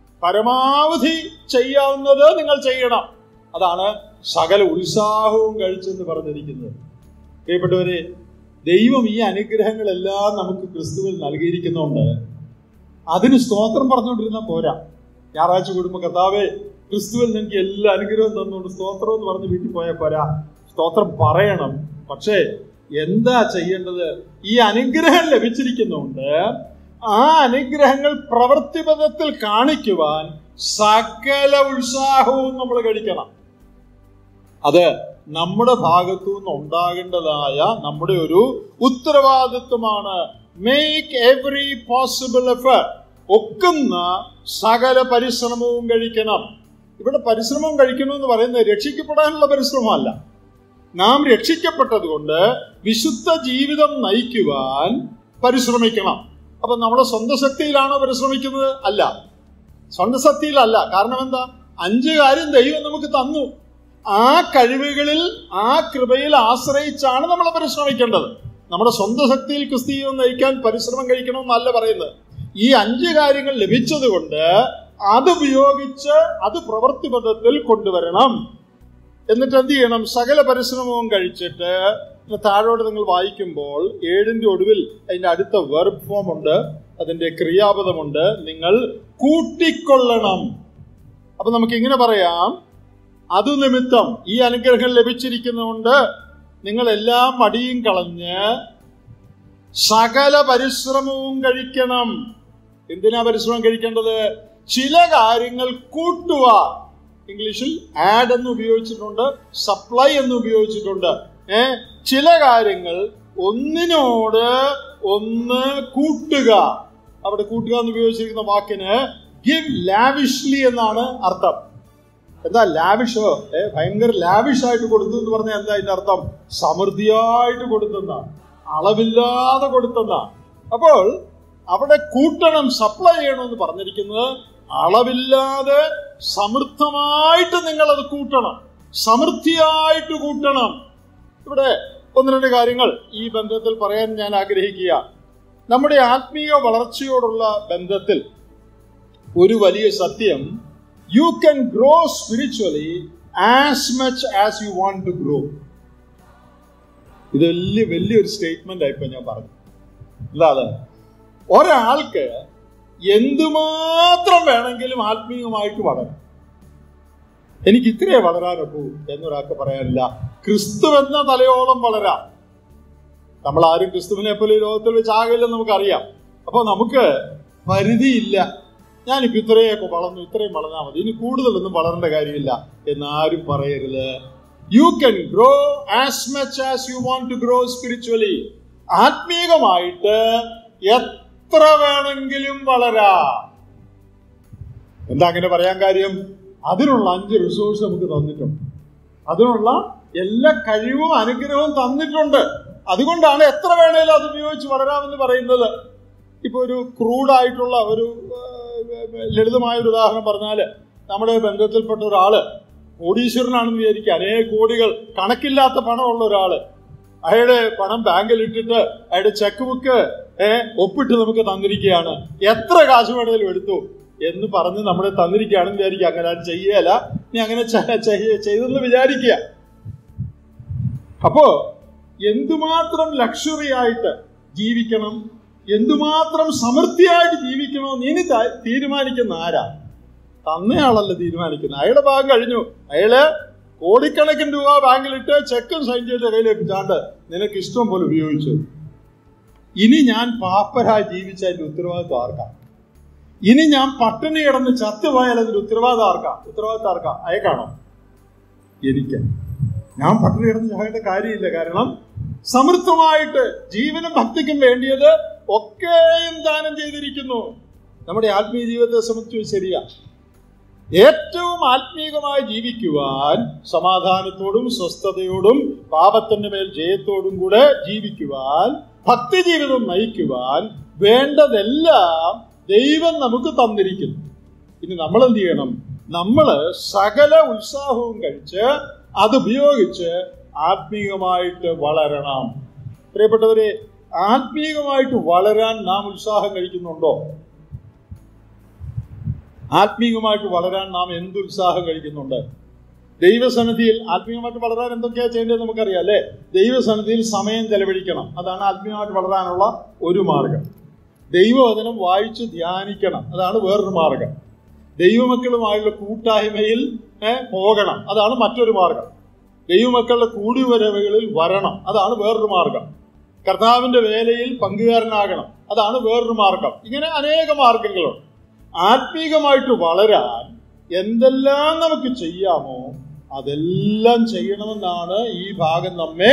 പരമാവധി ചെയ്യാവുന്നത് നിങ്ങൾ ചെയ്യണം അതാണ് സകല ഉത്സാഹവും കഴിച്ചെന്ന് പറഞ്ഞിരിക്കുന്നത് പ്രിയപ്പെട്ടവരെ ദൈവം ഈ അനുഗ്രഹങ്ങളെല്ലാം നമുക്ക് ക്രിസ്തുവിൽ നൽകിയിരിക്കുന്നുണ്ട് അതിന് സ്തോത്രം പറഞ്ഞുകൊണ്ടിരുന്ന പോരാ ഞായറാഴ്ച കൂടുമ്പോ കർത്താവേ ക്രിസ്തുവിൽ നിനക്ക് എല്ലാ അനുഗ്രഹവും തന്നുകൊണ്ട് സ്തോത്രം എന്ന് പറഞ്ഞ് വീട്ടിൽ പോയാൽ പോരാ സ്തോത്രം പറയണം പക്ഷേ എന്താ ചെയ്യേണ്ടത് ഈ അനുഗ്രഹം ലഭിച്ചിരിക്കുന്നുണ്ട് ആ അനുഗ്രഹങ്ങൾ പ്രവൃത്തിപഥത്തിൽ കാണിക്കുവാൻ സകല ഉത്സാഹവും നമ്മൾ കഴിക്കണം അത് നമ്മുടെ ഭാഗത്തു നിന്ന് ഉണ്ടാകേണ്ടതായ നമ്മുടെ ഒരു ഉത്തരവാദിത്വമാണ് മേക്ക് എവറി പോസിബിൾ എഫേർട്ട് ഒക്കുന്ന സകല പരിശ്രമവും കഴിക്കണം ഇവിടെ പരിശ്രമം കഴിക്കണം എന്ന് പറയുന്നത് രക്ഷിക്കപ്പെടാനുള്ള പരിശ്രമമല്ല നാം രക്ഷിക്കപ്പെട്ടതുകൊണ്ട് വിശുദ്ധ ജീവിതം നയിക്കുവാൻ പരിശ്രമിക്കണം അപ്പൊ നമ്മുടെ സ്വന്തം ശക്തിയിലാണോ പരിശ്രമിക്കുന്നത് അല്ല സ്വന്തം ശക്തിയിലല്ല കാരണം എന്താ അഞ്ച് കാര്യം ദൈവം നമുക്ക് തന്നു ആ കഴിവുകളിൽ ആ കൃപയിൽ ആശ്രയിച്ചാണ് നമ്മൾ പരിശ്രമിക്കേണ്ടത് നമ്മുടെ സ്വന്തം ശക്തിയിൽ ക്രിസ്തീയം നയിക്കാൻ പരിശ്രമം കഴിക്കണമെന്നല്ല പറയുന്നത് ഈ അഞ്ച് കാര്യങ്ങൾ ലഭിച്ചതുകൊണ്ട് അതുപയോഗിച്ച് അത് പ്രവൃത്തിപഥത്തിൽ കൊണ്ടുവരണം എന്നിട്ട് എന്ത് ചെയ്യണം സകല പരിശ്രമവും കഴിച്ചിട്ട് താഴോട്ട് നിങ്ങൾ വായിക്കുമ്പോൾ ഏഴിന്റെ ഒടുവിൽ അതിന്റെ അടുത്ത വെർബ് ഫോം ഉണ്ട് അതിന്റെ ക്രിയാപദമുണ്ട് നിങ്ങൾ കൂട്ടിക്കൊള്ളണം അപ്പൊ നമുക്ക് ഇങ്ങനെ പറയാം അതു നിമിത്തം ഈ അനുഗ്രഹം ലഭിച്ചിരിക്കുന്നതുകൊണ്ട് നിങ്ങൾ എല്ലാ മടിയും കളഞ്ഞ് സകല പരിശ്രമവും കഴിക്കണം എന്തിനാ പരിശ്രമം കഴിക്കേണ്ടത് ചില കാര്യങ്ങൾ കൂട്ടുക ഇംഗ്ലീഷിൽ ആഡ് എന്ന് ഉപയോഗിച്ചിട്ടുണ്ട് സപ്ലൈ എന്ന് ഉപയോഗിച്ചിട്ടുണ്ട് ഏ ചില കാര്യങ്ങൾ ഒന്നിനോട് ഒന്ന് കൂട്ടുക അവിടെ കൂട്ടുക എന്ന് ഉപയോഗിച്ചിരിക്കുന്ന വാക്കിന് ഗിവ് ലാവിഷ്ലി എന്നാണ് അർത്ഥം എന്താ ലാവിഷോ ഏ ഭയങ്കര ലാവിഷ് ആയിട്ട് കൊടുത്തു എന്ന് പറഞ്ഞാൽ എന്താ അതിന്റെ അർത്ഥം സമൃദ്ധിയായിട്ട് കൊടുത്തെന്ന അളവില്ലാതെ കൊടുത്തെന്ന അപ്പോൾ അവിടെ കൂട്ടണം സപ്ലൈ ചെയ്യണമെന്ന് പറഞ്ഞിരിക്കുന്നത് അളവില്ലാതെ സമൃദ്ധമായിട്ട് നിങ്ങൾ അത് കൂട്ടണം സമൃദ്ധിയായിട്ട് കൂട്ടണം ഇവിടെ ഒന്ന് രണ്ട് കാര്യങ്ങൾ ഈ ബന്ധത്തിൽ പറയാൻ ഞാൻ ആഗ്രഹിക്കുക നമ്മുടെ ആത്മീയ വളർച്ചയോടുള്ള ബന്ധത്തിൽ ഒരു വലിയ സത്യം you can grow spiritually as much as you want to grow ഇത് വലിയ വലിയൊരു സ്റ്റേറ്റ്മെന്റ് ആയിപ്പോ ഞാൻ പറഞ്ഞു അല്ലാതെ ഒരാൾക്ക് എന്തുമാത്രം വേണമെങ്കിലും ആത്മീയമായിട്ട് വളരാം എനിക്ക് ഇത്രേ വളരാനൊക്കൂ എന്നൊരാൾക്ക് പറയാനില്ല ക്രിസ്തു എന്ന തലയോളം വളരാം നമ്മൾ ആരും ക്രിസ്തുവിനെ പോലെ ഈ ലോകത്തിൽ വെച്ച് ആകില്ലെന്ന് നമുക്കറിയാം അപ്പൊ നമുക്ക് പരിധിയില്ല ഞാനിപ്പോ ഇത്രയൊക്കെ വളർന്നു ഇത്രയും വളർന്നാൽ മതി ഇനി കൂടുതലൊന്നും വളരേണ്ട കാര്യമില്ല എന്നാരും പറയരുത് you can grow as much as you want to grow spiritually ആത്മീകമായിട്ട് എത്ര വേണമെങ്കിലും വളരാ എന്താ അങ്ങനെ പറയാൻ കാര്യം അതിനുള്ള അഞ്ച് റിസോഴ്സ് നമുക്ക് തന്നിട്ടുണ്ട് അതിനുള്ള എല്ലാ കഴിവും അനുഗ്രഹവും തന്നിട്ടുണ്ട് അതുകൊണ്ടാണ് എത്ര വേണേലും അത് ഉപയോഗിച്ച് വളരാമെന്ന് പറയുന്നത് ഇപ്പൊ ഒരു ക്രൂഡായിട്ടുള്ള ഒരു ലളിതമായ ഒരു ഉദാഹരണം പറഞ്ഞാല് നമ്മുടെ ബന്ധത്തിൽപ്പെട്ട ഒരാള് കോടീശ്വരനാണെന്ന് വിചാരിക്കുക അനേക കോടികൾ കണക്കില്ലാത്ത പണമുള്ള ഒരാള് അയാളുടെ പണം ബാങ്കിൽ ഇട്ടിട്ട് അയാളുടെ ചെക്ക് ബുക്ക് ഏഹ് ഒപ്പിട്ട് നമുക്ക് തന്നിരിക്കുകയാണ് എത്ര കാശ് വേണേലും എടുത്തു എന്ന് പറഞ്ഞ് നമ്മളെ തന്നിരിക്കുകയാണെന്ന് വിചാരിക്കുക അങ്ങനെ അത് ചെയ്യല നീ അങ്ങനെ ചെയ്തെന്ന് വിചാരിക്കുക അപ്പോ എന്തുമാത്രം ലക്ഷറി ആയിട്ട് ജീവിക്കണം എന്തുമാത്രം സമൃദ്ധിയായിട്ട് ജീവിക്കണമെന്ന് ഇനി തീരുമാനിക്കുന്ന ആരാ തന്നയാളല്ല തീരുമാനിക്കുന്നത് അയാളുടെ ഭാഗം കഴിഞ്ഞു അയാള് കോടിക്കണക്കിന് രൂപ ബാങ്കിലിട്ട് ചെക്കും സൈൻ ചെയ്ത് കയ്യിലേപ്പിച്ചാണ്ട് നിനക്ക് ഇഷ്ടം പോലെ ഉപയോഗിച്ചു ഇനി ഞാൻ പാപ്പരായി ജീവിച്ച അതിന്റെ ഉത്തരവാദിത്വം ആർക്കാം ഇനി ഞാൻ പട്ടിണി കിടന്ന് ചത്തുപോയാൽ അതിന്റെ ഉത്തരവാദിത്വം ആർക്കാം ഉത്തരവാദിത്വം ആർക്കാം അയക്കാണോ എനിക്ക് ഞാൻ പട്ടിണി കിടന്ന് ചാകേണ്ട കാര്യമില്ല കാരണം സമൃദ്ധമായിട്ട് ജീവനും ഭക്തിക്കും വേണ്ടിയത് ഒക്കെയും ദാനം ചെയ്തിരിക്കുന്നു നമ്മുടെ ആത്മീയ ജീവിതത്തെ സംബന്ധിച്ച് ശരിയാ ഏറ്റവും ആത്മീയമായി ജീവിക്കുവാൻ സമാധാനത്തോടും സ്വസ്ഥതയോടും പാപത്തിന്റെ മേൽ ജയത്തോടും കൂടെ ജീവിക്കുവാൻ ഭക്തി ജീവിതം നയിക്കുവാൻ വേണ്ടതെല്ലാം ദൈവം നമുക്ക് തന്നിരിക്കുന്നു ഇനി നമ്മൾ എന്ത് ചെയ്യണം നമ്മൾ സകല ഉത്സാഹവും കഴിച്ച് അതുപയോഗിച്ച് ആത്മീയമായിട്ട് വളരണം പ്രിയപ്പെട്ടവരെ ആത്മീയമായിട്ട് വളരാൻ നാം ഉത്സാഹം കഴിക്കുന്നുണ്ടോ ആത്മീയമായിട്ട് വളരാൻ നാം എന്ത് ഉത്സാഹം കഴിക്കുന്നുണ്ട് ദൈവസന്നിധിയിൽ ആത്മീയമായിട്ട് വളരാൻ എന്തൊക്കെയാ ചെയ്യേണ്ടത് നമുക്കറിയാം അല്ലെ ദൈവസന്നിധിയിൽ സമയം ചെലവഴിക്കണം അതാണ് ആത്മീയമായിട്ട് വളരാനുള്ള ഒരു മാർഗം ദൈവവചനം വായിച്ച് ധ്യാനിക്കണം അതാണ് വേറൊരു മാർഗം ദൈവമക്കളുമായുള്ള കൂട്ടായ്മയിൽ പോകണം അതാണ് മറ്റൊരു മാർഗം ദൈവമക്കളുടെ കൂടിവരവുകളിൽ വരണം അതാണ് വേറൊരു മാർഗം കർത്താവിന്റെ വേലയിൽ പങ്കുകാരനാകണം അതാണ് വേറൊരു മാർഗം ഇങ്ങനെ അനേക മാർഗങ്ങളുണ്ട് ആത്മീകമായിട്ട് വളരാൻ എന്തെല്ലാം നമുക്ക് ചെയ്യാമോ അതെല്ലാം ചെയ്യണമെന്നാണ് ഈ ഭാഗം നമ്മെ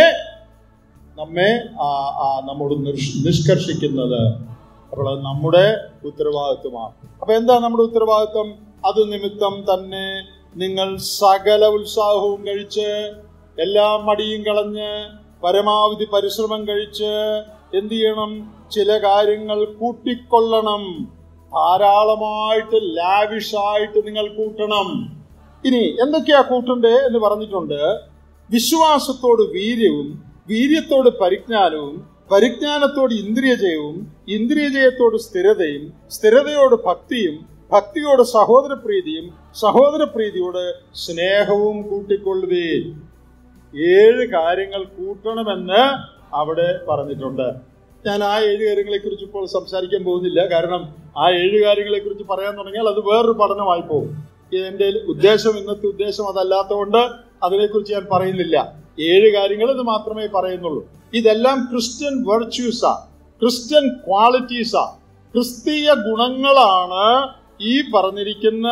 നമ്മെ ആ, ആ, നമ്മോട് നിഷ്- നിഷ്കർഷിക്കുന്നത് അപ്പോൾ അത് നമ്മുടെ ഉത്തരവാദിത്വമാണ് അപ്പൊ എന്താ നമ്മുടെ ഉത്തരവാദിത്വം അത് നിമിത്തം തന്നെ നിങ്ങൾ സകല ഉത്സാഹവും കഴിച്ച് എല്ലാ മടിയും കളഞ്ഞ് പരമാവധി പരിശ്രമം കഴിച്ച് എന്ത് ചെയ്യണം ചില കാര്യങ്ങൾ കൂട്ടിക്കൊള്ളണം ധാരാളമായിട്ട് ലാവിഷായിട്ട് നിങ്ങൾ കൂട്ടണം ഇനി എന്തൊക്കെയാ കൂട്ടണ്ടേ എന്ന് പറഞ്ഞിട്ടുണ്ട് വിശ്വാസത്തോട് വീര്യവും വീര്യത്തോട് പരിജ്ഞാനവും പരിജ്ഞാനത്തോട് ഇന്ദ്രിയജയവും ഇന്ദ്രിയജയത്തോട് സ്ഥിരതയും സ്ഥിരതയോട് ഭക്തിയും ഭക്തിയോട് സഹോദരപ്രീതിയും സഹോദരപ്രീതിയോട് സ്നേഹവും കൂട്ടിക്കൊള്ളുകയും ഏഴ് കാര്യങ്ങൾ കൂട്ടണമെന്ന് അവിടെ പറഞ്ഞിട്ടുണ്ട് ഞാൻ ആ ഏഴ് കാര്യങ്ങളെ കുറിച്ച് ഇപ്പോൾ സംസാരിക്കാൻ പോകുന്നില്ല കാരണം ആ ഏഴ് കാര്യങ്ങളെ കുറിച്ച് പറയാൻ തുടങ്ങിയാൽ അത് വേറൊരു പഠനമായി പോകും എന്റെ ഉദ്ദേശം ഇന്നത്തെ ഉദ്ദേശം അതല്ലാത്തതുകൊണ്ട് അതിനെക്കുറിച്ച് ഞാൻ പറയുന്നില്ല ഏഴ് കാര്യങ്ങൾ ഇത് മാത്രമേ പറയുന്നുള്ളൂ ഇതെല്ലാം ക്രിസ്ത്യൻ വെർച്യൂസാ ക്രിസ്ത്യൻ ക്വാളിറ്റീസാ ക്രിസ്തീയ ഗുണങ്ങളാണ് ഈ പറഞ്ഞിരിക്കുന്ന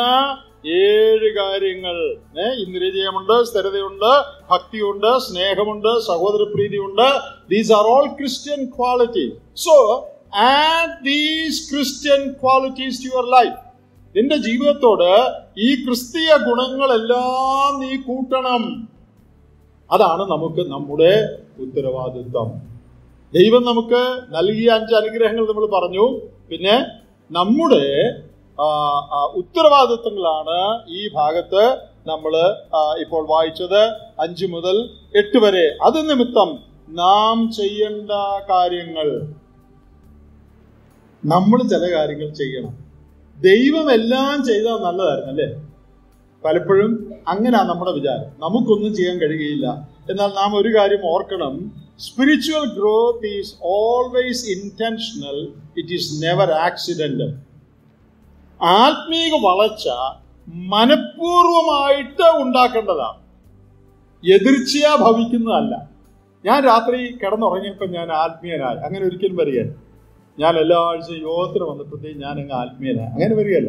ഏഴ് കാര്യങ്ങൾ ഏ ഇന്ദ്രിയജയമുണ്ട് സ്ഥിരതയുണ്ട് ഭക്തിയുണ്ട് സ്നേഹമുണ്ട് സഹോദരപ്രീതിയുണ്ട് these are all Christian quality so add these Christian qualities to your life നിന്റെ ജീവിതത്തോട് ഈ ക്രിസ്തീയ ഗുണങ്ങളെല്ലാം നീ കൂട്ടണം അതാണ് നമുക്ക് നമ്മുടെ ഉത്തരവാദിത്വം ദൈവം നമുക്ക് നൽകിയ അഞ്ച് അനുഗ്രഹങ്ങൾ നമ്മൾ പറഞ്ഞു പിന്നെ നമ്മുടെ ആ, ആ, ഉത്തരവാദിത്വങ്ങളാണ് ഈ ഭാഗത്ത് നമ്മൾ ഇപ്പോൾ വായിച്ചത് അഞ്ച് മുതൽ എട്ട് വരെ അത് നിമിത്തം നാം ചെയ്യേണ്ട കാര്യങ്ങൾ നമ്മൾ ചില കാര്യങ്ങൾ ചെയ്യണം ദൈവം എല്ലാം ചെയ്താൽ നല്ലതായിരുന്നു അല്ലേ പലപ്പോഴും അങ്ങനെയാ നമ്മുടെ വിചാരം നമുക്കൊന്നും ചെയ്യാൻ കഴിയുകയില്ല എന്നാൽ നാം ഒരു കാര്യം ഓർക്കണം spiritual growth is always intentional it is never accidental ആത്മീക വളർച്ച മനഃപൂർവമായിട്ട് ഉണ്ടാക്കേണ്ടതാണ് എതിർച്ചയാ ഭവിക്കുന്നതല്ല ഞാൻ രാത്രി കിടന്നുറങ്ങിയപ്പോൾ ഞാൻ ആത്മീയനായി അങ്ങനെ ഒരിക്കലും വരികയല്ല ഞാൻ എല്ലാ ആഴ്ചയും യോഗത്തിന് വന്നപ്പോഴത്തേക്കും ഞാൻ അങ്ങ് ആത്മീയനായി അങ്ങനെ വരികയല്ല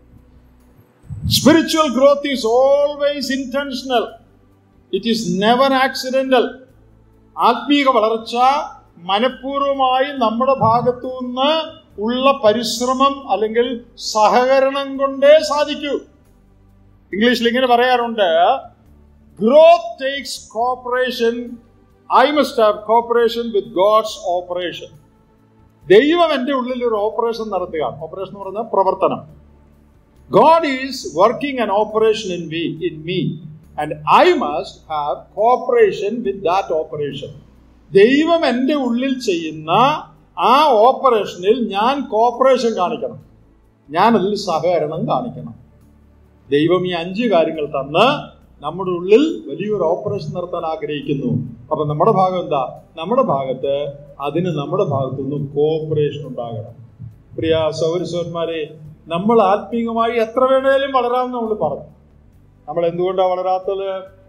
spiritual growth is always intentional it is never accidental ആത്മീക വളർച്ച മനഃപൂർവമായി നമ്മുടെ ഭാഗത്തു നിന്ന് ഉള്ള പരിശ്രമം അല്ലെങ്കിൽ സഹകരണം കൊണ്ടേ സാധിക്കൂ ഇംഗ്ലീഷിൽ ഇങ്ങനെ പറയാറുണ്ട് growth takes cooperation I must have cooperation with God's operation ദൈവം എൻ്റെ ഉള്ളിൽ ഒരു ഓപ്പറേഷൻ നടത്തുക ഓപ്പറേഷൻ എന്ന് പറഞ്ഞാൽ പ്രവർത്തനം God is working an operation in me, in me, and I must have cooperation with that operation. ദൈവം എൻ്റെ ഉള്ളിൽ ചെയ്യുന്ന ആ ഓപ്പറേഷനിൽ ഞാൻ കോപ്പറേഷൻ കാണിക്കണം ഞാൻ അതിൽ സഹകരണം കാണിക്കണം ദൈവം ഈ അഞ്ച് കാര്യങ്ങൾ തന്ന് നമ്മുടെ ഉള്ളിൽ വലിയൊരു ഓപ്പറേഷൻ നടത്താൻ ആഗ്രഹിക്കുന്നു അപ്പൊ നമ്മുടെ ഭാഗം എന്താ നമ്മുടെ ഭാഗത്ത് അതിന് നമ്മുടെ ഭാഗത്തു നിന്ന് കോപ്പറേഷൻ ഉണ്ടാകണം പ്രിയ സൗരസ്വന്മാരെ നമ്മൾ ആത്മീകമായി എത്ര വേണേലും വളരാമെന്ന് നമ്മൾ പറഞ്ഞു നമ്മൾ എന്തുകൊണ്ടാണ് വളരാത്തത്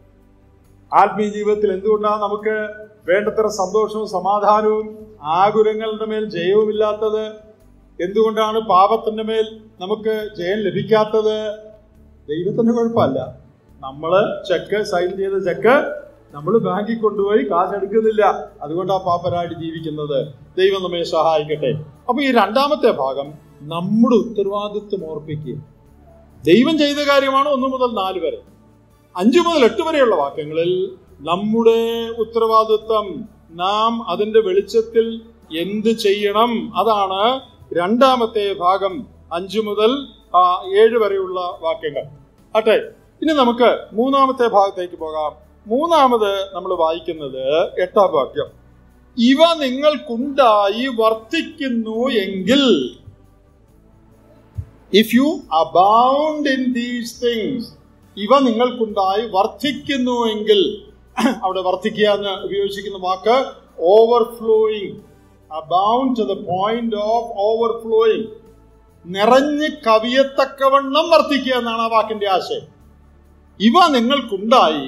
ആത്മീയ ജീവിതത്തിൽ എന്തുകൊണ്ടാണ് നമുക്ക് വേണ്ടത്ര സന്തോഷവും സമാധാനവും ആകുലങ്ങളുടെ മേൽ ജയവുമില്ലാത്തത് എന്തുകൊണ്ടാണ് പാപത്തിന്റെ മേൽ നമുക്ക് ജയം ലഭിക്കാത്തത് ദൈവത്തിന്റെ കുഴപ്പമല്ല നമ്മള് ചെക്ക് സൈൻ ചെയ്ത ചെക്ക് നമ്മൾ ബാങ്കിൽ കൊണ്ടുപോയി കാശ് എടുക്കുന്നില്ല അതുകൊണ്ടാ പാപ്പരായിട്ട് ജീവിക്കുന്നത് ദൈവം നമ്മെ സഹായിക്കട്ടെ അപ്പൊ ഈ രണ്ടാമത്തെ ഭാഗം നമ്മുടെ ഉത്തരവാദിത്വം ഓർപ്പിക്കുക ദൈവം ചെയ്ത കാര്യമാണ് ഒന്ന് മുതൽ നാല് വരെ അഞ്ചു മുതൽ എട്ട് വരെയുള്ള വാക്യങ്ങളിൽ നമ്മുടെ ഉത്തരവാദിത്വം നാം അതിന്റെ വെളിച്ചത്തിൽ എന്ത് ചെയ്യണം അതാണ് രണ്ടാമത്തെ ഭാഗം അഞ്ചു മുതൽ ആ, ഏഴ് വരെയുള്ള വാക്യങ്ങൾ ആട്ടെ ഇനി നമുക്ക് മൂന്നാമത്തെ ഭാഗത്തേക്ക് പോകാം മൂന്നാമത് നമ്മൾ വായിക്കുന്നത് എട്ടാം വാക്യം ഇവ നിങ്ങൾക്കുണ്ടായി വർത്തിക്കുന്നു എങ്കിൽ if you abound in these things ഇവ നിങ്ങൾക്കുണ്ടായി വർദ്ധിക്കുന്നു എങ്കിൽ അവിടെ വർദ്ധിക്കുക എന്ന് ഉപയോഗിച്ചിരിക്കുന്ന വാക്ക് overflowing abound to the point of overflowing നിറഞ്ഞ് കവിയത്തക്കവണ്ണം വർദ്ധിക്കുക എന്നാണ് ആ വാക്കിന്റെ ആശയം ഇവ നിങ്ങൾക്കുണ്ടായി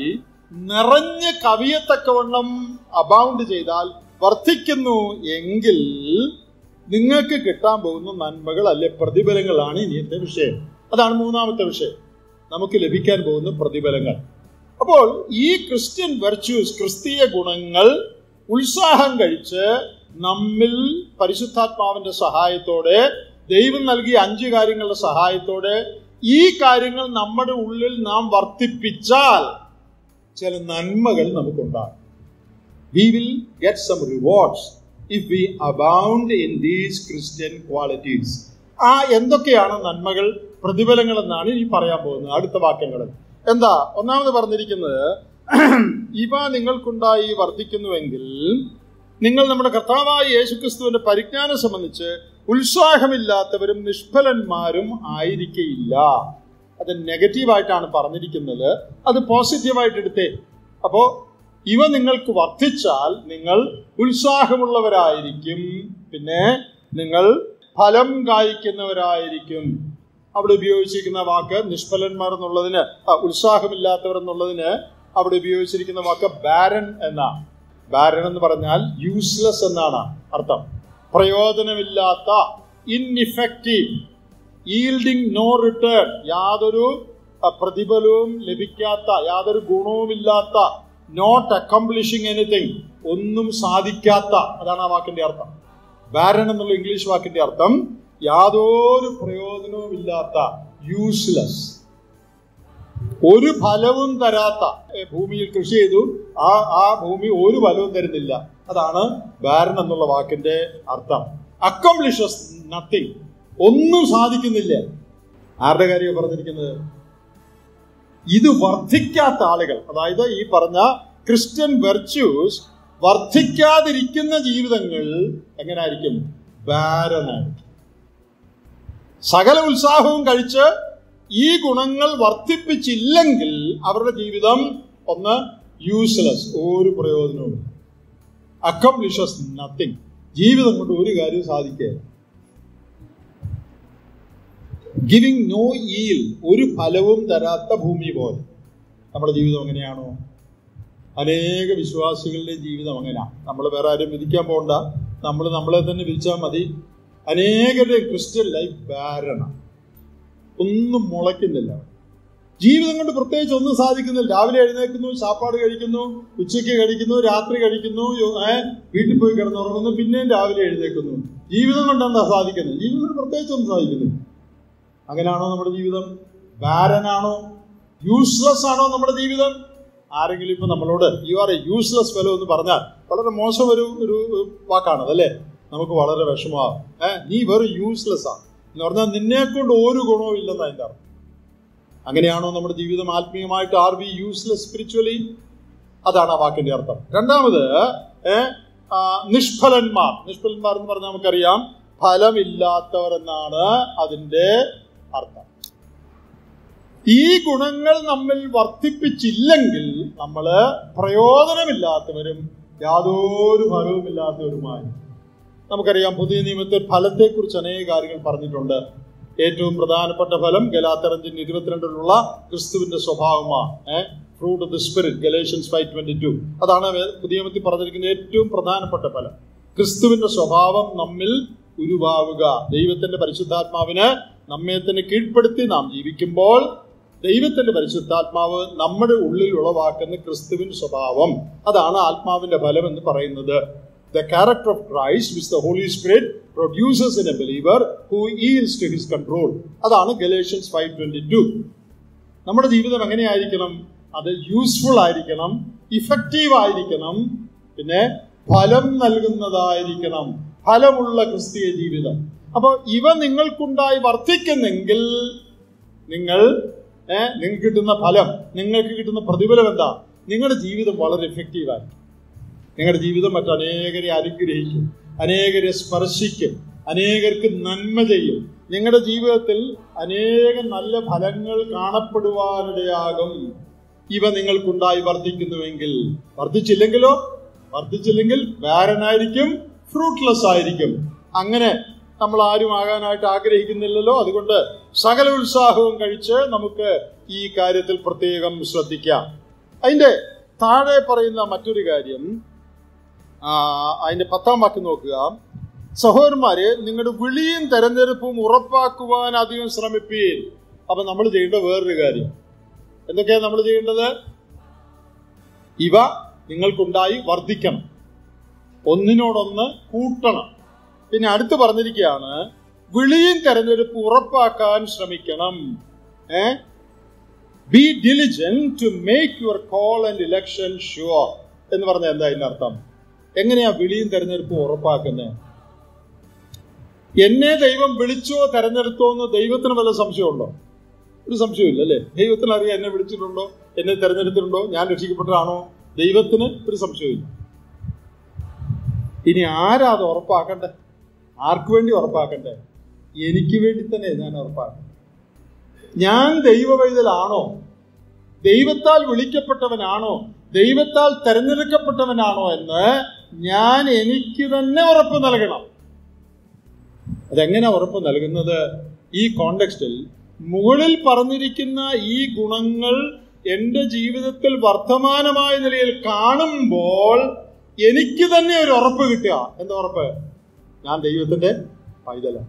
നിറഞ്ഞ് കവിയത്തക്കവണ്ണം അബൗണ്ട് ചെയ്താൽ വർദ്ധിക്കുന്നു എങ്കിൽ നിങ്ങൾക്ക് കിട്ടാൻ പോകുന്ന നന്മകൾ അല്ലെ പ്രതിഫലങ്ങളാണ് ഇനിയത്തെ വിഷയം അതാണ് മൂന്നാമത്തെ വിഷയം നമുക്ക് ലഭിക്കാൻ പോകുന്ന പ്രതിഫലങ്ങൾ അപ്പോൾ ഈ ക്രിസ്ത്യൻ വെർച്യൂസ് ക്രിസ്തീയ ഗുണങ്ങൾ ഉത്സാഹം കഴിച്ച് നമ്മിൽ പരിശുദ്ധാത്മാവിന്റെ സഹായത്തോടെ ദൈവം നൽകിയ അഞ്ച് കാര്യങ്ങളുടെ സഹായത്തോടെ ഈ കാര്യങ്ങൾ നമ്മുടെ ഉള്ളിൽ നാം വർദ്ധിപ്പിച്ചാൽ ചില നന്മകൾ നമുക്കുണ്ടാകും we will get some rewards if we abound in these Christian qualities ആ എന്തൊക്കെയാണ് നന്മകൾ പ്രതിഫലങ്ങൾ എന്നാണ് ഇനി പറയാൻ പോകുന്നത് അടുത്ത വാക്യങ്ങളിൽ എന്താ ഒന്നാമത് പറഞ്ഞിരിക്കുന്നത് ഇവ നിങ്ങൾക്കുണ്ടായി വർദ്ധിക്കുന്നുവെങ്കിൽ നിങ്ങൾ നമ്മുടെ കർത്താവായ യേശുക്രിസ്തുവിന്റെ പരിജ്ഞാനം സംബന്ധിച്ച് ഉത്സാഹമില്ലാത്തവരും നിഷ്ഫലന്മാരും ആയിരിക്കയില്ല അത് നെഗറ്റീവായിട്ടാണ് പറഞ്ഞിരിക്കുന്നത് അത് പോസിറ്റീവായിട്ട് എടുത്തേ അപ്പോ ഇവ നിങ്ങൾക്ക് വർദ്ധിച്ചാൽ നിങ്ങൾ ഉത്സാഹമുള്ളവരായിരിക്കും പിന്നെ നിങ്ങൾ ഫലം കായ്ക്കുന്നവരായിരിക്കും അവിടെ ഉപയോഗിച്ചിരിക്കുന്ന വാക്ക് നിഷ്ഫലന്മാർ എന്നുള്ളതിന് ആ, ഉത്സാഹമില്ലാത്തവർ എന്നുള്ളതിന് അവിടെ ഉപയോഗിച്ചിരിക്കുന്ന വാക്ക് ബാരൻ എന്നാ ബാരൻ എന്ന് പറഞ്ഞാൽ യൂസ്ലെസ് എന്നാണ് അർത്ഥം പ്രയോജനമില്ലാത്ത ഇൻഇഫക്റ്റീവ് ഈൽഡിങ് നോ റിട്ടേൺ യാതൊരു അ, പ്രതിഫലവും ലഭിക്കാത്ത യാതൊരു ഗുണവുമില്ലാത്ത നോട്ട് അക്കംപ്ലിഷിങ് എനിത്തിങ് ഒന്നും സാധിക്കാത്ത അതാണ് ആ വാക്കിന്റെ അർത്ഥം ബാരൻ എന്നുള്ള ഇംഗ്ലീഷ് വാക്കിന്റെ അർത്ഥം യാതൊരു പ്രയോജനവുമില്ലാത്ത യൂസ്ലെസ് ഒരു ഫലവും തരാത്ത ഏ, ഭൂമിയിൽ കൃഷി ചെയ്തു ആ ആ ഭൂമി ഒരു ഫലവും തരുന്നില്ല അതാണ് ബാരൻ എന്നുള്ള വാക്കിന്റെ അർത്ഥം അക്കംപ്ലിഷസ് നത്തിങ് ഒന്നും സാധിക്കുന്നില്ല ആരുടെ കാര്യമാണ് പറഞ്ഞിരിക്കുന്നത് ഇത് വർദ്ധിക്കാത്ത ആളുകൾ അതായത് ഈ പറഞ്ഞ ക്രിസ്ത്യൻ വെർച്യൂസ് വർദ്ധിക്കാതിരിക്കുന്ന ജീവിതങ്ങൾ എങ്ങനായിരിക്കും ബാരനായിരിക്കും സകല ഉത്സാഹവും കഴിച്ച് ഈ ഗുണങ്ങൾ വർദ്ധിപ്പിച്ചില്ലെങ്കിൽ അവരുടെ ജീവിതം ഒന്ന് യൂസ്ലെസ് ഒരു പ്രയോജനവും അക്കംപ്ലിഷസ് നത്തിങ് ജീവിതം കൊണ്ട് ഒരു കാര്യവും സാധിക്കുക ഗിവിംഗ് നോ ഈൽ ഒരു ഫലവും തരാത്ത ഭൂമി പോലെ നമ്മുടെ ജീവിതം എങ്ങനെയാണോ അനേക വിശ്വാസികളുടെ ജീവിതം അങ്ങനെയാണ് നമ്മൾ വേറെ ആരും വിധിക്കാൻ പോകണ്ട നമ്മൾ നമ്മളെ തന്നെ വിധിച്ചാൽ മതി അനേകരുടെ ക്രിസ്ത്യൻ ലൈഫ് ബാരണ ഒന്നും മുളയ്ക്കുന്നില്ല ജീവിതം കൊണ്ട് പ്രത്യേകിച്ച് ഒന്നും സാധിക്കുന്നില്ല രാവിലെ എഴുന്നേൽക്കുന്നു ചാപ്പാട് കഴിക്കുന്നു ഉച്ചയ്ക്ക് കഴിക്കുന്നു രാത്രി കഴിക്കുന്നു യോ- ഏ, വീട്ടിൽ പോയി കിടന്നുറങ്ങുന്നു പിന്നെയും രാവിലെ എഴുന്നേൽക്കുന്നു ജീവിതം കൊണ്ട് എന്താ സാധിക്കുന്നത് ജീവിതം കൊണ്ട് പ്രത്യേകിച്ച് ഒന്നും സാധിക്കുന്നില്ല അങ്ങനെയാണോ നമ്മുടെ ജീവിതം ബാരനാണോ യൂസ്ലെസ് ആണോ നമ്മുടെ ജീവിതം ആരെങ്കിലും ഇപ്പൊ നമ്മളോട് you are a useless fellow എന്ന് പറഞ്ഞാൽ വളരെ മോശം ഒരു ഒരു വാക്കാണ് അതല്ലേ നമുക്ക് വളരെ വിഷമമാകും ഏഹ് നീ വെറും യൂസ്ലെസ് ആണ് എന്ന് പറഞ്ഞാൽ നിന്നെ കൊണ്ട് ഒരു ഗുണവും ഇല്ലെന്ന് അതിന്റെ അർത്ഥം അങ്ങനെയാണോ നമ്മുടെ ജീവിതം ആത്മീയമായിട്ട് ആർ ബി യൂസ്ലെസ് സ്പിരിച്വലി അതാണ് ആ വാക്കിന്റെ അർത്ഥം രണ്ടാമത് ഏ, ആ, നിഷ്ഫലന്മാർ നിഷ്ഫലന്മാർ എന്ന് പറഞ്ഞാൽ നമുക്കറിയാം ഫലമില്ലാത്തവർ എന്നാണ് അതിന്റെ അർത്ഥം ഈ ഗുണങ്ങൾ നമ്മിൽ വർദ്ധിപ്പിച്ചില്ലെങ്കിൽ നമ്മൾ പ്രയോജനമില്ലാത്തവരും യാതൊരു ഫലവുമില്ലാത്തവരുമായി നമുക്കറിയാം പുതിയ നിയമത്തിൽ ഫലത്തെക്കുറിച്ച് അനേക കാര്യങ്ങൾ പറഞ്ഞിട്ടുണ്ട് ഏറ്റവും പ്രധാനപ്പെട്ട ഫലം ഗലാത്തറഞ്ചിന് ഇരുപത്തിരണ്ടിലുള്ള ക്രിസ്തുവിന്റെ സ്വഭാവമാണ് fruit of the spirit Galatians five twenty two അതാണ് വേ- പുതിയ നിയമത്തിൽ പറഞ്ഞിരിക്കുന്ന ഏറ്റവും പ്രധാനപ്പെട്ട ഫലം ക്രിസ്തുവിന്റെ സ്വഭാവം നമ്മിൽ ഉരുവാവുക ദൈവത്തിന്റെ പരിശുദ്ധാത്മാവിന് നമ്മെ തന്നെ കീഴ്പ്പെടുത്തി നാം ജീവിക്കുമ്പോൾ ദൈവത്തിന്റെ പരിശുദ്ധാത്മാവ് നമ്മുടെ ഉള്ളിൽ ഉളവാക്കുന്ന ക്രിസ്തുവിൻ സ്വഭാവം അതാണ് ആത്മാവിന്റെ ഫലം എന്ന് പറയുന്നത് the character of Christ which the Holy Spirit producers in a believer who yields to his control അതാണ് ഗലേഷ്യൻസ് ഫൈവ് ട്വന്റി ടു നമ്മുടെ ജീവിതം എങ്ങനെയായിരിക്കണം അത് യൂസ്ഫുൾ ആയിരിക്കണം ഇഫക്റ്റീവ് ആയിരിക്കണം പിന്നെ ഫലം നൽകുന്നതായിരിക്കണം ഫലമുള്ള ക്രിസ്തീയ ജീവിതം അപ്പോൾ ഇവ നിങ്ങൾക്കുണ്ടായി വർദ്ധിക്കുന്നെങ്കിൽ നിങ്ങൾ ഏഹ് നിങ്ങൾക്ക് കിട്ടുന്ന ഫലം നിങ്ങൾക്ക് കിട്ടുന്ന പ്രതിഫലം എന്താ നിങ്ങളുടെ ജീവിതം വളരെ എഫക്റ്റീവായി നിങ്ങളുടെ ജീവിതം മറ്റനേകരെ അനുഗ്രഹിക്കും അനേകരെ സ്പർശിക്കും അനേകർക്ക് നന്മ ചെയ്യും നിങ്ങളുടെ ജീവിതത്തിൽ അനേകം നല്ല ഫലങ്ങൾ കാണപ്പെടുവാനിടയാകും ഇവ നിങ്ങൾക്കുണ്ടായി വർദ്ധിക്കുന്നുവെങ്കിൽ വർദ്ധിച്ചില്ലെങ്കിലോ വർദ്ധിച്ചില്ലെങ്കിൽ ബാരനായിരിക്കും ഫ്രൂട്ട്ലെസ് ആയിരിക്കും അങ്ങനെ നമ്മൾ ആരും ആകാനായിട്ട് ആഗ്രഹിക്കുന്നില്ലല്ലോ അതുകൊണ്ട് സകല ഉത്സാഹവും കഴിച്ച് നമുക്ക് ഈ കാര്യത്തിൽ പ്രത്യേകം ശ്രദ്ധിക്കാം അതിന്റെ താഴെ പറയുന്ന മറ്റൊരു കാര്യം ആ, അതിന്റെ പത്താം വാക്യം നോക്കുക സഹോദരന്മാരെ നിങ്ങളുടെ വിളിയും തെരഞ്ഞെടുപ്പും ഉറപ്പാക്കുവാൻ അധികം ശ്രമിപ്പീൻ അപ്പൊ നമ്മൾ ചെയ്യേണ്ട വേറൊരു കാര്യം എന്തൊക്കെയാണ് നമ്മൾ ചെയ്യേണ്ടത് ഇവ നിങ്ങൾക്കുണ്ടായി വർദ്ധിക്കണം ഒന്നിനോടൊന്ന് കൂട്ടണം പിന്നെ അടുത്ത് പറഞ്ഞിരിക്കുകയാണ് വിളിയും തെരഞ്ഞെടുപ്പ് ഉറപ്പാക്കാൻ ശ്രമിക്കണം uh be diligent to make your call and election sure എന്ന് പറഞ്ഞ എന്താ അതിന്റെ അർത്ഥം എങ്ങനെയാ വിളിയും തെരഞ്ഞെടുപ്പും ഉറപ്പാക്കുന്നത് എന്നെ ദൈവം വിളിച്ചോ തെരഞ്ഞെടുത്തോ എന്ന് ദൈവത്തിന് വല്ല സംശയമുണ്ടോ ഒരു സംശയമില്ല അല്ലേ ദൈവത്തിന് അറിയാം എന്നെ വിളിച്ചിട്ടുണ്ടോ എന്നെ തെരഞ്ഞെടുത്തിട്ടുണ്ടോ ഞാൻ രക്ഷിക്കപ്പെട്ടതാണോ ദൈവത്തിന് ഒരു സംശയമില്ല ഇനി ആരാ അത് ഉറപ്പാക്കണ്ടേ ആർക്ക് വേണ്ടി ഉറപ്പാക്കണ്ടേ എനിക്ക് വേണ്ടി തന്നെ ഞാൻ ഉറപ്പാക്കണം ഞാൻ ദൈവവൈതലാണോ ദൈവത്താൽ വിളിക്കപ്പെട്ടവനാണോ ദൈവത്താൽ തെരഞ്ഞെടുക്കപ്പെട്ടവനാണോ എന്ന് ഞാൻ എനിക്ക് തന്നെ ഉറപ്പ് നൽകണം അതെങ്ങനെ ഉറപ്പ് നൽകുന്നത് ഈ കോണ്ടെക്സ്റ്റിൽ മുകളിൽ പറഞ്ഞിരിക്കുന്ന ഈ ഗുണങ്ങൾ എൻ്റെ ജീവിതത്തിൽ വർത്തമാനമായ നിലയിൽ കാണുമ്പോൾ എനിക്ക് തന്നെ ഒരു ഉറപ്പ് കിട്ടുക എന്താ ഉറപ്പ് ഞാൻ ദൈവത്തിന്റെ പൈതലാണ്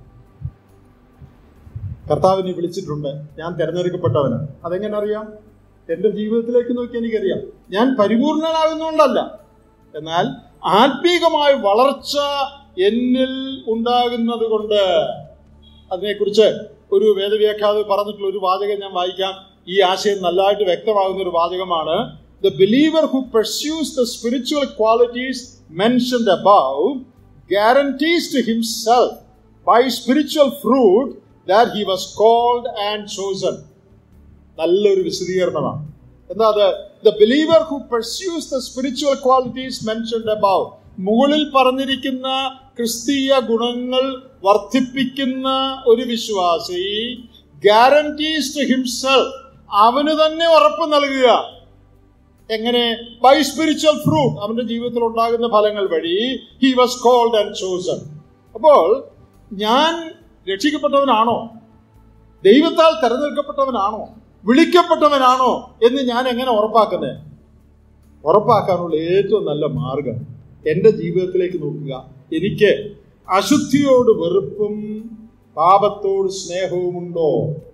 കർത്താവിനെ വിളിച്ചിട്ടുണ്ട് ഞാൻ തിരഞ്ഞെടുക്കപ്പെട്ടവനാണ് അതെങ്ങനെ അറിയാം എന്റെ ജീവിതത്തിലേക്ക് നോക്കി എനിക്കറിയാം ഞാൻ പരിപൂർണനാകുന്നുകൊണ്ടല്ല എന്നാൽ ആത്മീകമായ വളർച്ച എന്നിൽ ഉണ്ടാകുന്നത് കൊണ്ട് അതിനെക്കുറിച്ച് ഒരു വേദവ്യാഖ്യാത പറഞ്ഞിട്ടുള്ള ഒരു വാചകം ഞാൻ വായിക്കാം ഈ ആശയം നല്ലതായിട്ട് വ്യക്തമാകുന്ന ഒരു വാചകമാണ് the believer who pursues the spiritual qualities mentioned above guarantees to himself by spiritual fruit that he was called and chosen. നല്ലൊരു വിശദീകരണമാണ് എന്താ അത് the believer who pursues the spiritual qualities mentioned above മുകളിൽ പറഞ്ഞിരിക്കുന്ന ക്രിസ്തീയ ഗുണങ്ങൾ വർദ്ധിപ്പിക്കുന്ന ഒരു വിശ്വാസി ഗ്യാരണ്ടീസ് ടു ഹിംസെൽഫ് അവന് തന്നെ ഉറപ്പ് നൽകുക എങ്ങനെ ബൈ സ്പിരിച്വൽ ഫ്രൂട്ട് അവന്റെ ജീവിതത്തിൽ ഉണ്ടാകുന്ന ഫലങ്ങൾ വഴി he was called and chosen അപ്പോൾ ഞാൻ രക്ഷിക്കപ്പെട്ടവനാണോ ദൈവത്താൽ തെരഞ്ഞെടുക്കപ്പെട്ടവനാണോ വിളിക്കപ്പെട്ടവനാണോ എന്ന് ഞാൻ എങ്ങനെ ഉറപ്പാക്കുന്നത് ഉറപ്പാക്കാനുള്ള ഏറ്റവും നല്ല മാർഗം എൻ്റെ ജീവിതത്തിലേക്ക് നോക്കുക എനിക്ക് അശുദ്ധിയോട് വെറുപ്പും പാപത്തോട് സ്നേഹവുമുണ്ടോ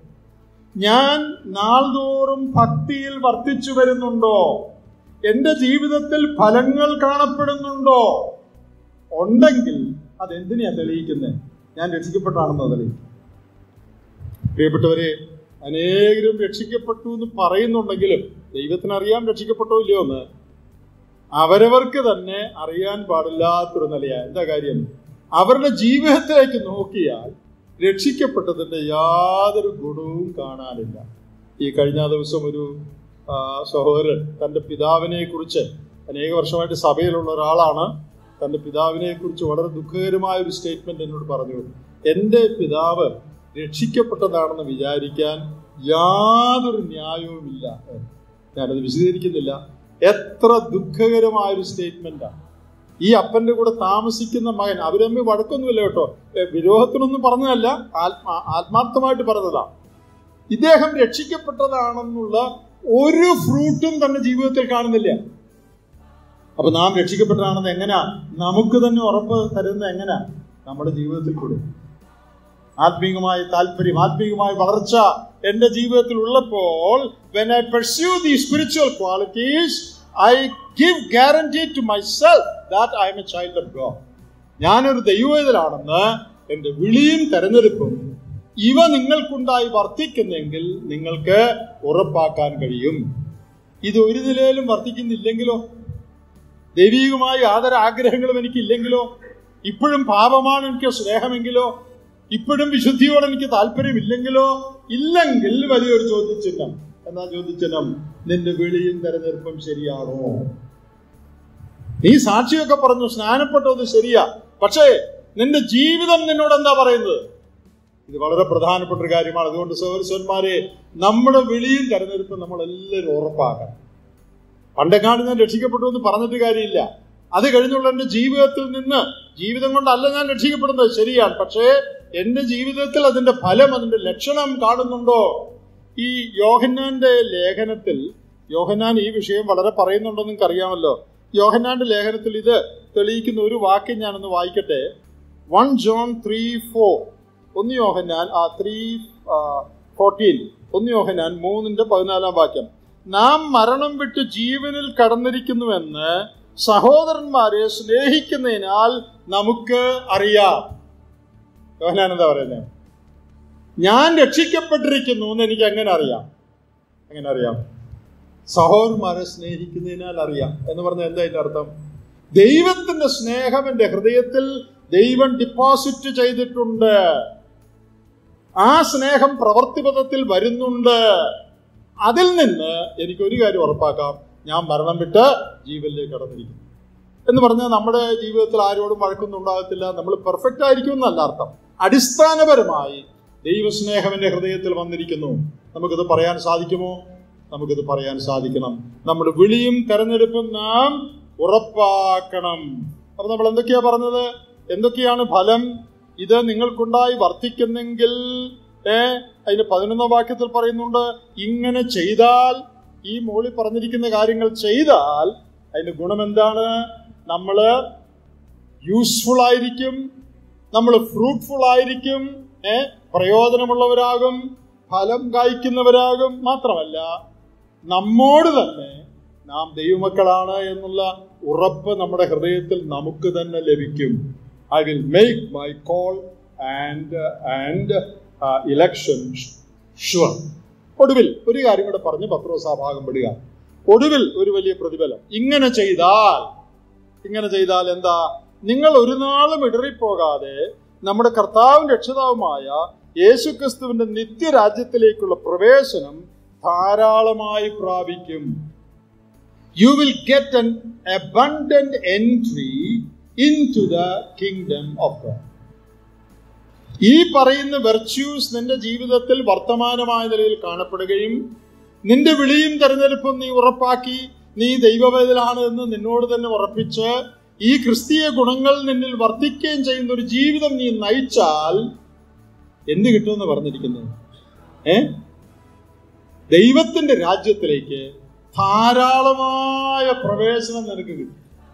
ഞാൻ നാൾതോറും ഭക്തിയിൽ വർദ്ധിച്ചു വരുന്നുണ്ടോ എന്റെ ജീവിതത്തിൽ ഫലങ്ങൾ കാണപ്പെടുന്നുണ്ടോ ഉണ്ടെങ്കിൽ അതെന്തിനാ തെളിയിക്കുന്നത് ഞാൻ രക്ഷിക്കപ്പെട്ടാണെന്ന് തെളിയിക്കും പ്രിയപ്പെട്ടവരെ അനേകരും രക്ഷിക്കപ്പെട്ടു എന്ന് പറയുന്നുണ്ടെങ്കിലും ദൈവത്തിനറിയാം രക്ഷിക്കപ്പെട്ടോ ഇല്ലയോ എന്ന് അവരവർക്ക് തന്നെ അറിയാൻ പാടില്ലാത്തൊരു നിലയാ എന്താ കാര്യം അവരുടെ ജീവിതത്തിലേക്ക് നോക്കിയാൽ രക്ഷിക്കപ്പെട്ടതിന്റെ യാതൊരു ഗുണവും കാണാനില്ല ഈ കഴിഞ്ഞ ദിവസം ഒരു ആ, സഹോദരൻ തന്റെ പിതാവിനെ കുറിച്ച് അനേക വർഷമായിട്ട് സഭയിലുള്ള ഒരാളാണ് തന്റെ പിതാവിനെ കുറിച്ച് വളരെ ദുഃഖകരമായ ഒരു സ്റ്റേറ്റ്മെന്റ് എന്നോട് പറഞ്ഞു എൻ്റെ പിതാവ് രക്ഷിക്കപ്പെട്ടതാണെന്ന് വിചാരിക്കാൻ യാതൊരു ന്യായവുമില്ല എന്ന്. ഞാനത് വിശദീകരിക്കുന്നില്ല എത്ര ദുഃഖകരമായ ഒരു സ്റ്റേറ്റ്മെന്റാണ് ഈ അപ്പന്റെ കൂടെ താമസിക്കുന്ന മകൻ അവരമ്മ വഴക്കൊന്നുമില്ല കേട്ടോ ഏ, വിരോധത്തിനൊന്നും പറഞ്ഞതല്ല ആത്മാ ആത്മാർത്ഥമായിട്ട് പറഞ്ഞതാ ഇദ്ദേഹം രക്ഷിക്കപ്പെട്ടതാണെന്നുള്ള ഒരു ഫ്രൂട്ടും തന്റെ ജീവിതത്തിൽ കാണുന്നില്ല അപ്പൊ നാം രക്ഷിക്കപ്പെട്ടതാണെന്ന് എങ്ങനാ നമുക്ക് തന്നെ ഉറപ്പ് തരുന്ന എങ്ങനാ നമ്മുടെ ജീവിതത്തിൽ കൂടെ ആത്മീയമായ താല്പര്യം ആത്മീയമായ വളർച്ച എന്റെ ജീവിതത്തിൽ ഉള്ളപ്പോൾ when I pursue the spiritual qualities I give guarantee to myself that I am a child of God ഞാനൊരു ദൈവവേദനാണെന്ന് എന്റെ വിളിയും തെരഞ്ഞെടുപ്പും ഇവ നിങ്ങൾക്കുണ്ടായി വർദ്ധിക്കുന്നെങ്കിൽ നിങ്ങൾക്ക് ഉറപ്പാക്കാൻ കഴിയും ഇത് ഒരു നിലയിലും വർദ്ധിക്കുന്നില്ലെങ്കിലോ ദൈവികമായ യാതൊരു ആഗ്രഹങ്ങളും എനിക്കില്ലെങ്കിലോ ഇപ്പോഴും പാപമാണ് എനിക്ക് സ്നേഹമെങ്കിലോ ഇപ്പോഴും വിശുദ്ധിയോട് എനിക്ക് താല്പര്യമില്ലെങ്കിലോ ഇല്ലെങ്കിൽ വലിയൊരു ചോദ്യചിഹ്നം എന്നാ ചോദ്യചിഹ്നം നിന്റെ വിളിയും തെരഞ്ഞെടുപ്പും ശരിയാണോ നീ സാക്ഷിയൊക്കെ പറഞ്ഞു സ്നാനപ്പെട്ടത് ശരിയാ പക്ഷേ നിന്റെ ജീവിതം നിന്നോട് എന്താ പറയുന്നത് ഇത് വളരെ പ്രധാനപ്പെട്ട ഒരു കാര്യമാണ് അതുകൊണ്ട് സഹോദരന്മാരെ നമ്മുടെ വിളിയും തെരഞ്ഞെടുപ്പും നമ്മൾ എല്ലാവരും ഉറപ്പാക്കണം പണ്ടെങ്ങാണ്ട് ഞാൻ രക്ഷിക്കപ്പെട്ടു എന്ന് പറഞ്ഞിട്ട് കാര്യമില്ല അത് കഴിഞ്ഞുള്ള എൻ്റെ ജീവിതത്തിൽ നിന്ന് ജീവിതം കൊണ്ടല്ല ഞാൻ രക്ഷിക്കപ്പെടുന്നത് ശരിയാണ് പക്ഷേ എൻ്റെ ജീവിതത്തിൽ അതിൻ്റെ ഫലം അതിൻ്റെ ലക്ഷണം കാണുന്നുണ്ടോ ഈ യോഹന്നാന്റെ ലേഖനത്തിൽ യോഹന്നാൻ ഈ വിഷയം വളരെ പറയുന്നുണ്ടെന്ന് നിങ്ങൾക്ക് അറിയാമല്ലോ യോഹന്നാന്റെ ലേഖനത്തിൽ ഇത് തെളിയിക്കുന്ന ഒരു വാക്യം ഞാനൊന്ന് വായിക്കട്ടെ വൺ ജോൺ ത്രീ ഫോർ ഒന്ന് യോഹന്നാൻ ആ ത്രീ ഫോർട്ടീൻ ഒന്ന് യോഹന്നാൻ മൂന്നിന്റെ പതിനാലാം വാക്യം നാം മരണം വിട്ട് ജീവനിൽ കടന്നിരിക്കുന്നുവെന്ന് സഹോദരന്മാരെ സ്നേഹിക്കുന്നതിനാൽ നമുക്ക് അറിയാം യോഹനാൻ എന്താ പറയുന്നത് ഞാൻ രക്ഷിക്കപ്പെട്ടിരിക്കുന്നു എന്ന് എനിക്ക് എങ്ങനെ അറിയാം എങ്ങനെ അറിയാം സഹോദരന്മാരെ സ്നേഹിക്കുന്നതിനാൽ അറിയാം എന്ന് പറഞ്ഞാൽ എന്താ അതിന്റെ അർത്ഥം ദൈവത്തിന്റെ സ്നേഹം എന്റെ ഹൃദയത്തിൽ ദൈവം ഡിപ്പോസിറ്റ് ചെയ്തിട്ടുണ്ട് ആ സ്നേഹം പ്രവർത്തിപഥത്തിൽ വരുന്നുണ്ട് അതിൽ നിന്ന് എനിക്ക് ഒരു കാര്യം ഉറപ്പാക്കാം ഞാൻ മരണം വിട്ട് ജീവനിലേക്ക് കടന്നിരിക്കുന്നു എന്ന് പറഞ്ഞാൽ നമ്മുടെ ജീവിതത്തിൽ ആരോടും വഴക്കൊന്നും ഉണ്ടാകത്തില്ല നമ്മൾ പെർഫെക്റ്റ് ആയിരിക്കും എന്നല്ല അർത്ഥം അടിസ്ഥാനപരമായി ദൈവസ്നേഹം എന്റെ ഹൃദയത്തിൽ വന്നിരിക്കുന്നു നമുക്കിത് പറയാൻ സാധിക്കുമോ നമുക്കിത് പറയാൻ സാധിക്കണം നമ്മുടെ വിളിയും തെരഞ്ഞെടുപ്പും നാം ഉറപ്പാക്കണം അപ്പൊ നമ്മൾ എന്തൊക്കെയാ പറഞ്ഞത് എന്തൊക്കെയാണ് ഫലം ഇത് നിങ്ങൾക്കുണ്ടായി വർദ്ധിക്കുന്നെങ്കിൽ ഏ അതിന്റെ പതിനൊന്നാം വാക്യത്തിൽ പറയുന്നുണ്ട് ഇങ്ങനെ ചെയ്താൽ ഈ മോളിൽ പറഞ്ഞിരിക്കുന്ന കാര്യങ്ങൾ ചെയ്താൽ അതിന്റെ ഗുണം എന്താണ് നമ്മള് യൂസ്ഫുൾ ആയിരിക്കും നമ്മൾ ഫ്രൂട്ട്ഫുൾ ആയിരിക്കും ഏ പ്രയോജനമുള്ളവരാകും ഫലം കായ്ക്കുന്നവരാകും മാത്രമല്ല നമ്മോട് തന്നെ നാം ദൈവമക്കളാണ് എന്നുള്ള ഉറപ്പ് നമ്മുടെ ഹൃദയത്തിൽ നമുക്ക് തന്നെ ലഭിക്കും I will make my call and and election sure ഒടുവിൽ ഒരു കാര്യം കൂടെ പറഞ്ഞ് പത്രോസാ ഭാഗം വിടുക ഒടുവിൽ ഒരു വലിയ പ്രതിഫലം ഇങ്ങനെ ചെയ്താൽ ഇങ്ങനെ ചെയ്താൽ എന്താ നിങ്ങൾ ഒരു നാളും ഇടറിപ്പോകാതെ നമ്മുടെ കർത്താവും രക്ഷിതാവുമായ യേശുക്രിസ്തുവിന്റെ നിത്യരാജ്യത്തിലേക്കുള്ള പ്രവേശനം ധാരാളമായി പ്രാപിക്കും you will get an abundant entry into the kingdom of God ഈ പറയുന്ന വെർച്യൂസ് നിന്റെ ജീവിതത്തിൽ വർത്തമാനമായ നിലയിൽ കാണപ്പെടുകയും നിന്റെ വിളിയും തെരഞ്ഞെടുപ്പും നീ ഉറപ്പാക്കി നീ ദൈവവേദലാണ് എന്ന് നിന്നോട് തന്നെ ഉറപ്പിച്ച് ഈ ക്രിസ്തീയ ഗുണങ്ങൾ നിന്നിൽ വർദ്ധിക്കുകയും ചെയ്യുന്ന ഒരു ജീവിതം നീ നയിച്ചാൽ എന്ത് കിട്ടുമെന്ന് പറഞ്ഞിരിക്കുന്നത് ഏ ദൈവത്തിന്റെ രാജ്യത്തിലേക്ക് ധാരാളമായ പ്രവേശനം നിനക്ക് കിട്ടും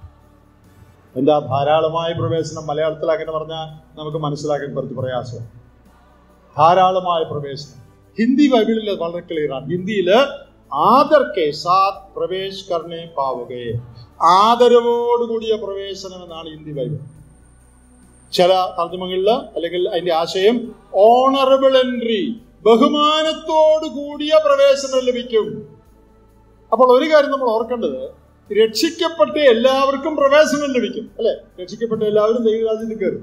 എന്താ ധാരാളമായ പ്രവേശനം മലയാളത്തിൽ അങ്ങനെ പറഞ്ഞാൽ നമുക്ക് മനസ്സിലാക്കാൻ കുറച്ച് പ്രയാസം ധാരാളമായ പ്രവേശനം ഹിന്ദി ബൈബിളിൽ അത് വളരെ ക്ലിയർ ആണ് ഹിന്ദിയില് ആദർ കെ സാത് പ്രവേശ് കർണേ പാവുകയെ ആദരവോടുകൂടിയ പ്രവേശനം എന്നാണ് ഹിന്ദി ബൈബിൾ ചില തർജ്ജമകളിൽ അല്ലെങ്കിൽ അതിന്റെ ആശയം ഓണറബിൾ എൻട്രി ബഹുമാനത്തോടു കൂടിയ പ്രവേശനം ലഭിക്കും അപ്പോൾ ഒരു കാര്യം നമ്മൾ ഓർക്കേണ്ടത് രക്ഷിക്കപ്പെട്ട എല്ലാവർക്കും പ്രവേശനം ലഭിക്കും അല്ലെ രക്ഷിക്കപ്പെട്ട എല്ലാവരും ദൈവരാജ്യത്തിൽ കയറും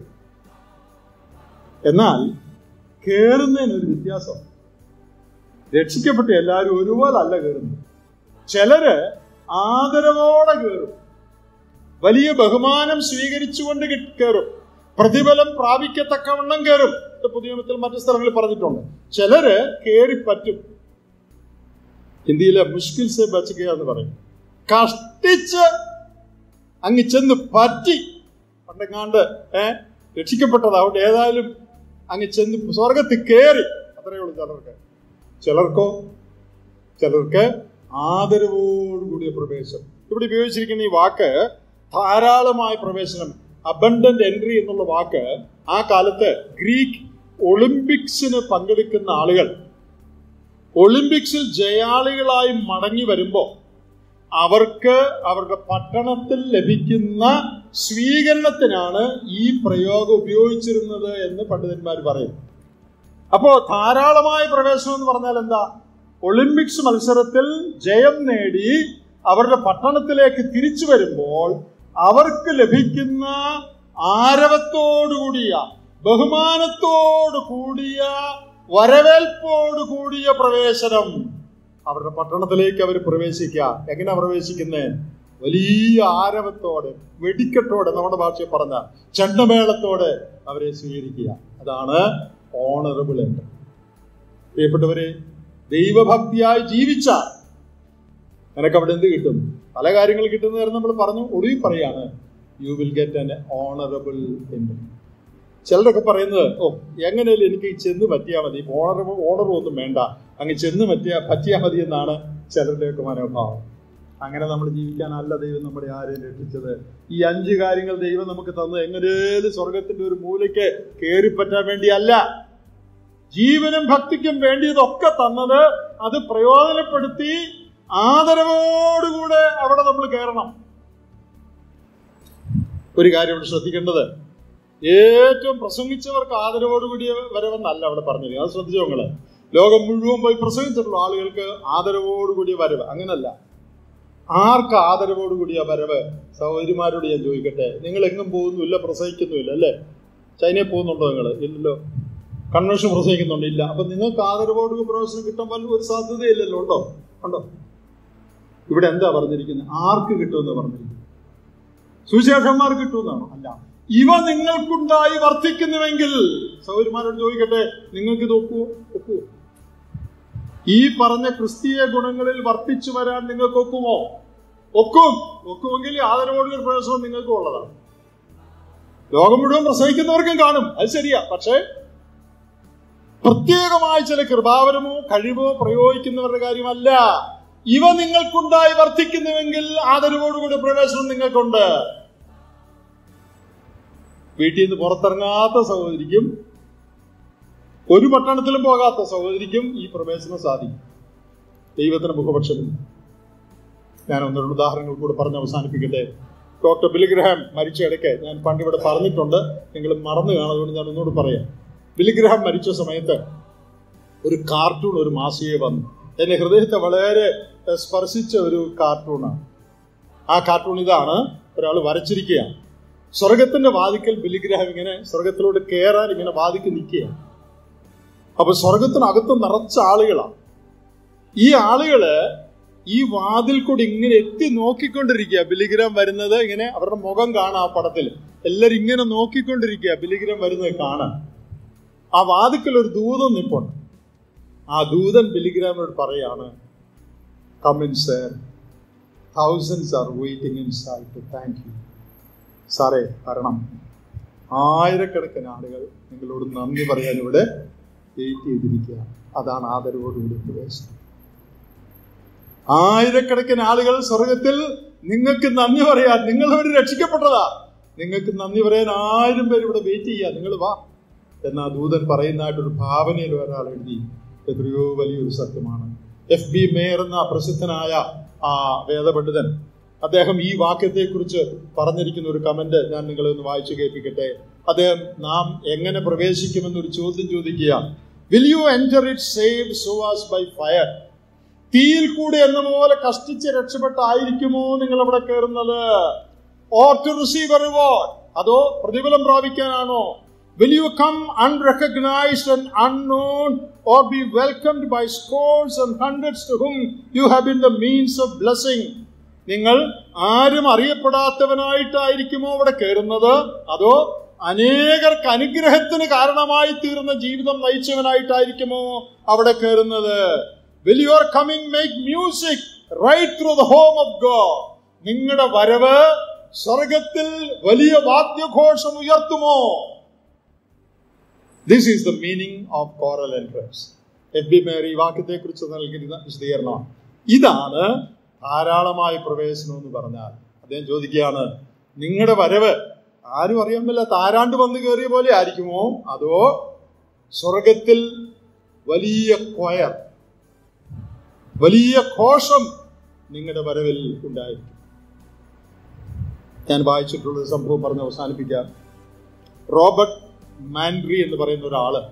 എന്നാൽ കയറുന്നതിനൊരു വ്യത്യാസം രക്ഷിക്കപ്പെട്ട എല്ലാവരും ഒരുപോലെ അല്ല കയറുന്നത് ചിലര് ആദരവോടെ കയറും വലിയ ബഹുമാനം സ്വീകരിച്ചുകൊണ്ട് കയറും പ്രതിഫലം പ്രാപിക്കത്തക്കവണ്ണം കയറും പുതിയമത്തിൽ മറ്റു സ്ഥലങ്ങളിൽ പറഞ്ഞിട്ടുണ്ട് ചിലര് കയറി പറ്റും ഹിന്ദിയിലെ മുഷ്കിൽ സെ ബച്ചുക എന്ന് പറയും കഷ്ടിച്ച് അങ്ങ് ചെന്ന് പറ്റി പണ്ടെങ്ങാണ്ട് ഏ രക്ഷിക്കപ്പെട്ടത് അവിടെ ഏതായാലും അങ്ങ് ചെന്ന് സ്വർഗത്തിൽ കയറി അത്രയേ ഉള്ളൂ ചിലർക്ക് ചിലർക്കോ ചിലർക്ക് ആദരവോടുകൂടിയ പ്രവേശനം ഇവിടെ ഉപയോഗിച്ചിരിക്കുന്ന ഈ വാക്ക് ധാരാളമായ പ്രവേശനം അബണ്ടന്റ് എൻട്രി എന്നുള്ള വാക്ക് ആ കാലത്ത് ഗ്രീക്ക് ഒളിമ്പിക്സിന് പങ്കെടുക്കുന്ന ആളുകൾ ഒളിമ്പിക്സിൽ ജയാളികളായി മടങ്ങി വരുമ്പോൾ അവർക്ക് അവരുടെ പട്ടണത്തിൽ ലഭിക്കുന്ന സ്വീകരണത്തിനാണ് ഈ പ്രയോഗം ഉപയോഗിച്ചിരുന്നത് എന്ന് പണ്ഡിതന്മാർ പറയും അപ്പോ ധാരാളമായ പ്രവേശനം എന്ന് പറഞ്ഞാൽ എന്താ ഒളിമ്പിക്സ് മത്സരത്തിൽ ജയം നേടി അവരുടെ പട്ടണത്തിലേക്ക് തിരിച്ചു വരുമ്പോൾ അവർക്ക് ലഭിക്കുന്ന ആരവത്തോടുകൂടിയ ബഹുമാനത്തോടു കൂടിയ വരവേൽപ്പോടു കൂടിയ പ്രവേശനം അവരുടെ പട്ടണത്തിലേക്ക് അവർ പ്രവേശിക്കുക എങ്ങനെ പ്രവേശിക്കുന്നത് വലിയ ആരവത്തോടെ വെടിക്കെട്ടോടെ നമ്മുടെ ഭാഷയിൽ പറഞ്ഞ ചെണ്ടമേളത്തോടെ അവരെ സ്വീകരിക്കുക അതാണ് ഓണറബിൾ എൻട്രി പ്രിയപ്പെട്ടവരെ ദൈവഭക്തിയായി ജീവിച്ച നിനക്ക് അവിടെ എന്ത് കിട്ടും പല കാര്യങ്ങൾ കിട്ടുന്ന നേരം നമ്മൾ പറഞ്ഞു ഒടുവിൽ പറയാണ് you will get an honorable entry ചിലരൊക്കെ പറയുന്നത് ഓ എങ്ങനെയല്ലേ എനിക്ക് ചെന്ന് പറ്റിയാൽ മതി ഓണർ ഓണറും ഒന്നും വേണ്ട അങ്ങ് ചെന്ന് പറ്റിയാ പറ്റിയാൽ മതി എന്നാണ് ചിലരുടെയൊക്കെ മനോഭാവം അങ്ങനെ നമ്മൾ ജീവിക്കാനല്ല ദൈവം നമ്മുടെ ആരെയും രക്ഷിച്ചത് ഈ അഞ്ച് കാര്യങ്ങൾ ദൈവം നമുക്ക് തന്നത് എങ്ങനെയും സ്വർഗത്തിന്റെ ഒരു മൂലയ്ക്ക് കയറിപ്പറ്റാൻ വേണ്ടിയല്ല ജീവനും ഭക്തിക്കും വേണ്ടിയതൊക്കെ തന്നത് അത് പ്രയോജനപ്പെടുത്തി ആദരവോടുകൂടെ അവിടെ നമ്മൾ കയറണം ഒരു കാര്യം ഇവിടെ ശ്രദ്ധിക്കേണ്ടത് ഏറ്റവും പ്രസംഗിച്ചവർക്ക് ആദരവോടുകൂടിയ വരവെന്നല്ല അവിടെ പറഞ്ഞിരിക്കുന്നത് അത് ശ്രദ്ധിച്ചോ നിങ്ങള് ലോകം മുഴുവൻ പോയി പ്രസംഗിച്ചിട്ടുള്ള ആളുകൾക്ക് ആദരവോടുകൂടിയ വരവ് അങ്ങനല്ല ആർക്ക് ആദരവോടുകൂടിയ വരവ് സഹോദരിമാരോട് ഞാൻ ചോദിക്കട്ടെ നിങ്ങൾ എങ്ങും പോകുന്നുമില്ല പ്രസംഗിക്കുന്നുമില്ല അല്ലേ ചൈനയിൽ പോകുന്നുണ്ടോ നിങ്ങൾ ഇല്ലല്ലോ കൺവെൻഷൻ പ്രസംഗിക്കുന്നുണ്ട് ഇല്ല അപ്പൊ നിങ്ങൾക്ക് ആദരവോട് പ്രവേശനം കിട്ടാൻ ഒരു സാധ്യതയില്ലല്ലോ ഉണ്ടോ ഉണ്ടോ ഇവിടെ എന്താ പറഞ്ഞിരിക്കുന്നത് ആർക്ക് കിട്ടുമെന്ന് പറഞ്ഞിരിക്കുന്നത് സുവിശേഷന്മാർ കിട്ടുമെന്നാണോ അല്ല ഇവ നിങ്ങൾക്കുണ്ടായി വർദ്ധിക്കുന്നുവെങ്കിൽ സൗകര്യമാരോട് ചോദിക്കട്ടെ നിങ്ങൾക്ക് ഇത് ഒക്കുവോ ഒക്കുവോ ഈ പറഞ്ഞ ക്രിസ്തീയ ഗുണങ്ങളിൽ വർദ്ധിച്ചു വരാൻ നിങ്ങൾക്ക് ഒക്കുമോ ഒക്കും ഒക്കുമെങ്കിൽ ആദരവോടുള്ള പ്രവേശനം നിങ്ങൾക്ക് ഉള്ളതാണ് ലോകം മുഴുവൻ പ്രസവിക്കുന്നവർക്കും കാണും അത് ശരിയാ പക്ഷേ പ്രത്യേകമായ ചില കൃപാവരമോ കഴിവോ പ്രയോഗിക്കുന്നവരുടെ കാര്യമല്ല ഇവ നിങ്ങൾക്കുണ്ടായി വർദ്ധിക്കുന്നുവെങ്കിൽ ആദരവോടുകൂടി പ്രവേശനം നിങ്ങൾക്കുണ്ട് വീട്ടിൽ നിന്ന് പുറത്തിറങ്ങാത്ത സഹോദരിക്കും ഒരു പട്ടണത്തിലും പോകാത്ത സഹോദരിക്കും ഈ പ്രവേശനം സാധിക്കും ദൈവത്തിന് മുഖപക്ഷമില്ല ഞാൻ ഒന്ന് രണ്ട് ഉദാഹരണങ്ങൾ കൂടെ പറഞ്ഞ് അവസാനിപ്പിക്കട്ടെ ഡോക്ടർ ബിലിഗ്രഹാം മരിച്ച ഇടയ്ക്ക് ഞാൻ പണ്ട് ഇവിടെ പറഞ്ഞിട്ടുണ്ട് നിങ്ങൾ മറന്നു കാണുന്നതുകൊണ്ട് ഞാൻ ഒന്നുകൂടി പറയാം ബിലിഗ്രഹാം മരിച്ച സമയത്ത് ഒരു കാർട്ടൂൺ ഒരു മാസികയെ വന്നു എന്റെ ഹൃദയത്തെ വളരെ സ്പർശിച്ച ഒരു കാർട്ടൂണാണ് ആ കാർട്ടൂൺ ഇതാണ് ഒരാൾ വരച്ചിരിക്കുകയാണ് സ്വർഗത്തിന്റെ വാതിക്കൽ ബിലിഗ്രഹം ഇങ്ങനെ സ്വർഗത്തിലോട്ട് കയറാൻ ഇങ്ങനെ വാതിക്ക് നിൽക്കുകയാണ് അപ്പൊ സ്വർഗത്തിനകത്ത് നിറച്ച ആളുകളാണ് ഈ ആളുകള് ഈ വാതിൽ കൂടി ഇങ്ങനെ എത്തി നോക്കിക്കൊണ്ടിരിക്കുക ബിലിഗ്രാം വരുന്നത് ഇങ്ങനെ അവരുടെ മുഖം കാണാം ആ പടത്തിൽ എല്ലാരും ഇങ്ങനെ നോക്കിക്കൊണ്ടിരിക്കുക ബിലിഗ്രാം വരുന്നത് കാണാൻ ആ വാതിക്കൽ ഒരു ദൂതൻ നിപ്പുണ്ട് ആ ദൂതൻ ബിലിഗ്രാമിനോട് പറയാണ് come in sir thousands are waiting inside to thank you സാറേ വരണം ആയിരക്കണക്കിന് ആളുകൾ നിങ്ങളോട് നന്ദി പറയാൻ ഇവിടെ വെയിറ്റ് ചെയ്തിരിക്കുക അതാണ് ആദരവോടുകൂടി പ്രവേശനം ആയിരക്കണക്കിന് ആളുകൾ സ്വർഗത്തിൽ നിങ്ങൾക്ക് നന്ദി പറയാൻ നിങ്ങൾ ഒരു രക്ഷിക്കപ്പെട്ടതാ നിങ്ങൾക്ക് നന്ദി പറയാൻ ആയിരം പേര് ഇവിടെ വെയിറ്റ് ചെയ്യാ നിങ്ങൾ വാ എന്നാ ദൂതൻ പറയുന്നതായിട്ടൊരു ഭാവനയിൽ ഒരാൾ എഴുതി എത്രയോ വലിയൊരു സത്യമാണ് എഫ് ബി മേയർ എന്ന പ്രസിദ്ധനായ ആ വേദപണ്ഡിതൻ അദ്ദേഹം ഈ വാക്യത്തെക്കുറിച്ച് പറഞ്ഞിരിക്കുന്ന ഒരു കമന്റ് ഞാൻ നിങ്ങളെ ഒന്ന് വായിച്ചു കേൾപ്പിക്കട്ടെ അദ്ദേഹം നാം എങ്ങനെ പ്രവേശിക്കുമെന്നൊരു ചോദ്യം ചോദിക്കുക will you enter it save so as by fire തീയിൽ കൂടെ എന്ന പോലെ കഷ്ടിച്ച് രക്ഷപ്പെട്ടായിരിക്കുമോ നിങ്ങൾ അവിടെ കയറുന്നത് or to receive a reward അതോ പ്രതിഫലം പ്രാപിക്കാനാണോ will you come unrecognized and unknown or be welcomed by scores and hundreds to whom you have been the means of blessing നിങ്ങൾ ആരും അറിയപ്പെടാത്തവനായിട്ടായിരിക്കുമോ അവിടെ കയറുന്നത് അതോ അനേകർക്ക് അനുഗ്രഹത്തിന് കാരണമായി തീർന്ന ജീവിതം നയിച്ചവനായിട്ടായിരിക്കുമോ അവിടെ കയറുന്നത് will your coming make music right through the home of God നിങ്ങളുടെ വരവ് സ്വർഗത്തിൽ വലിയ വാദ്യഘോഷം ഉയർത്തുമോ this is the meaning of choral entrance F B Meyer വാക്യത്തെ കുറിച്ച് നൽകുന്ന വിശദീകരണമാണ് ഇതാണ് ധാരാളമായ പ്രവേശനം എന്ന് പറഞ്ഞാൽ അദ്ദേഹം ചോദിക്കുകയാണ് നിങ്ങളുടെ വരവ് ആരും അറിയാൻ പറ്റില്ല താരാണ്ട് വന്ന് കയറിയ പോലെ ആയിരിക്കുമോ അതോ സ്വർഗത്തിൽ വലിയ കൊയർ വലിയ ഘോഷം നിങ്ങളുടെ വരവിൽ ഉണ്ടായിരിക്കും ഞാൻ വായിച്ചിട്ടുള്ള ഒരു സംഭവം പറഞ്ഞ് അവസാനിപ്പിക്കാം റോബർട്ട് മാൻഡ്രി എന്ന് പറയുന്ന ഒരാള്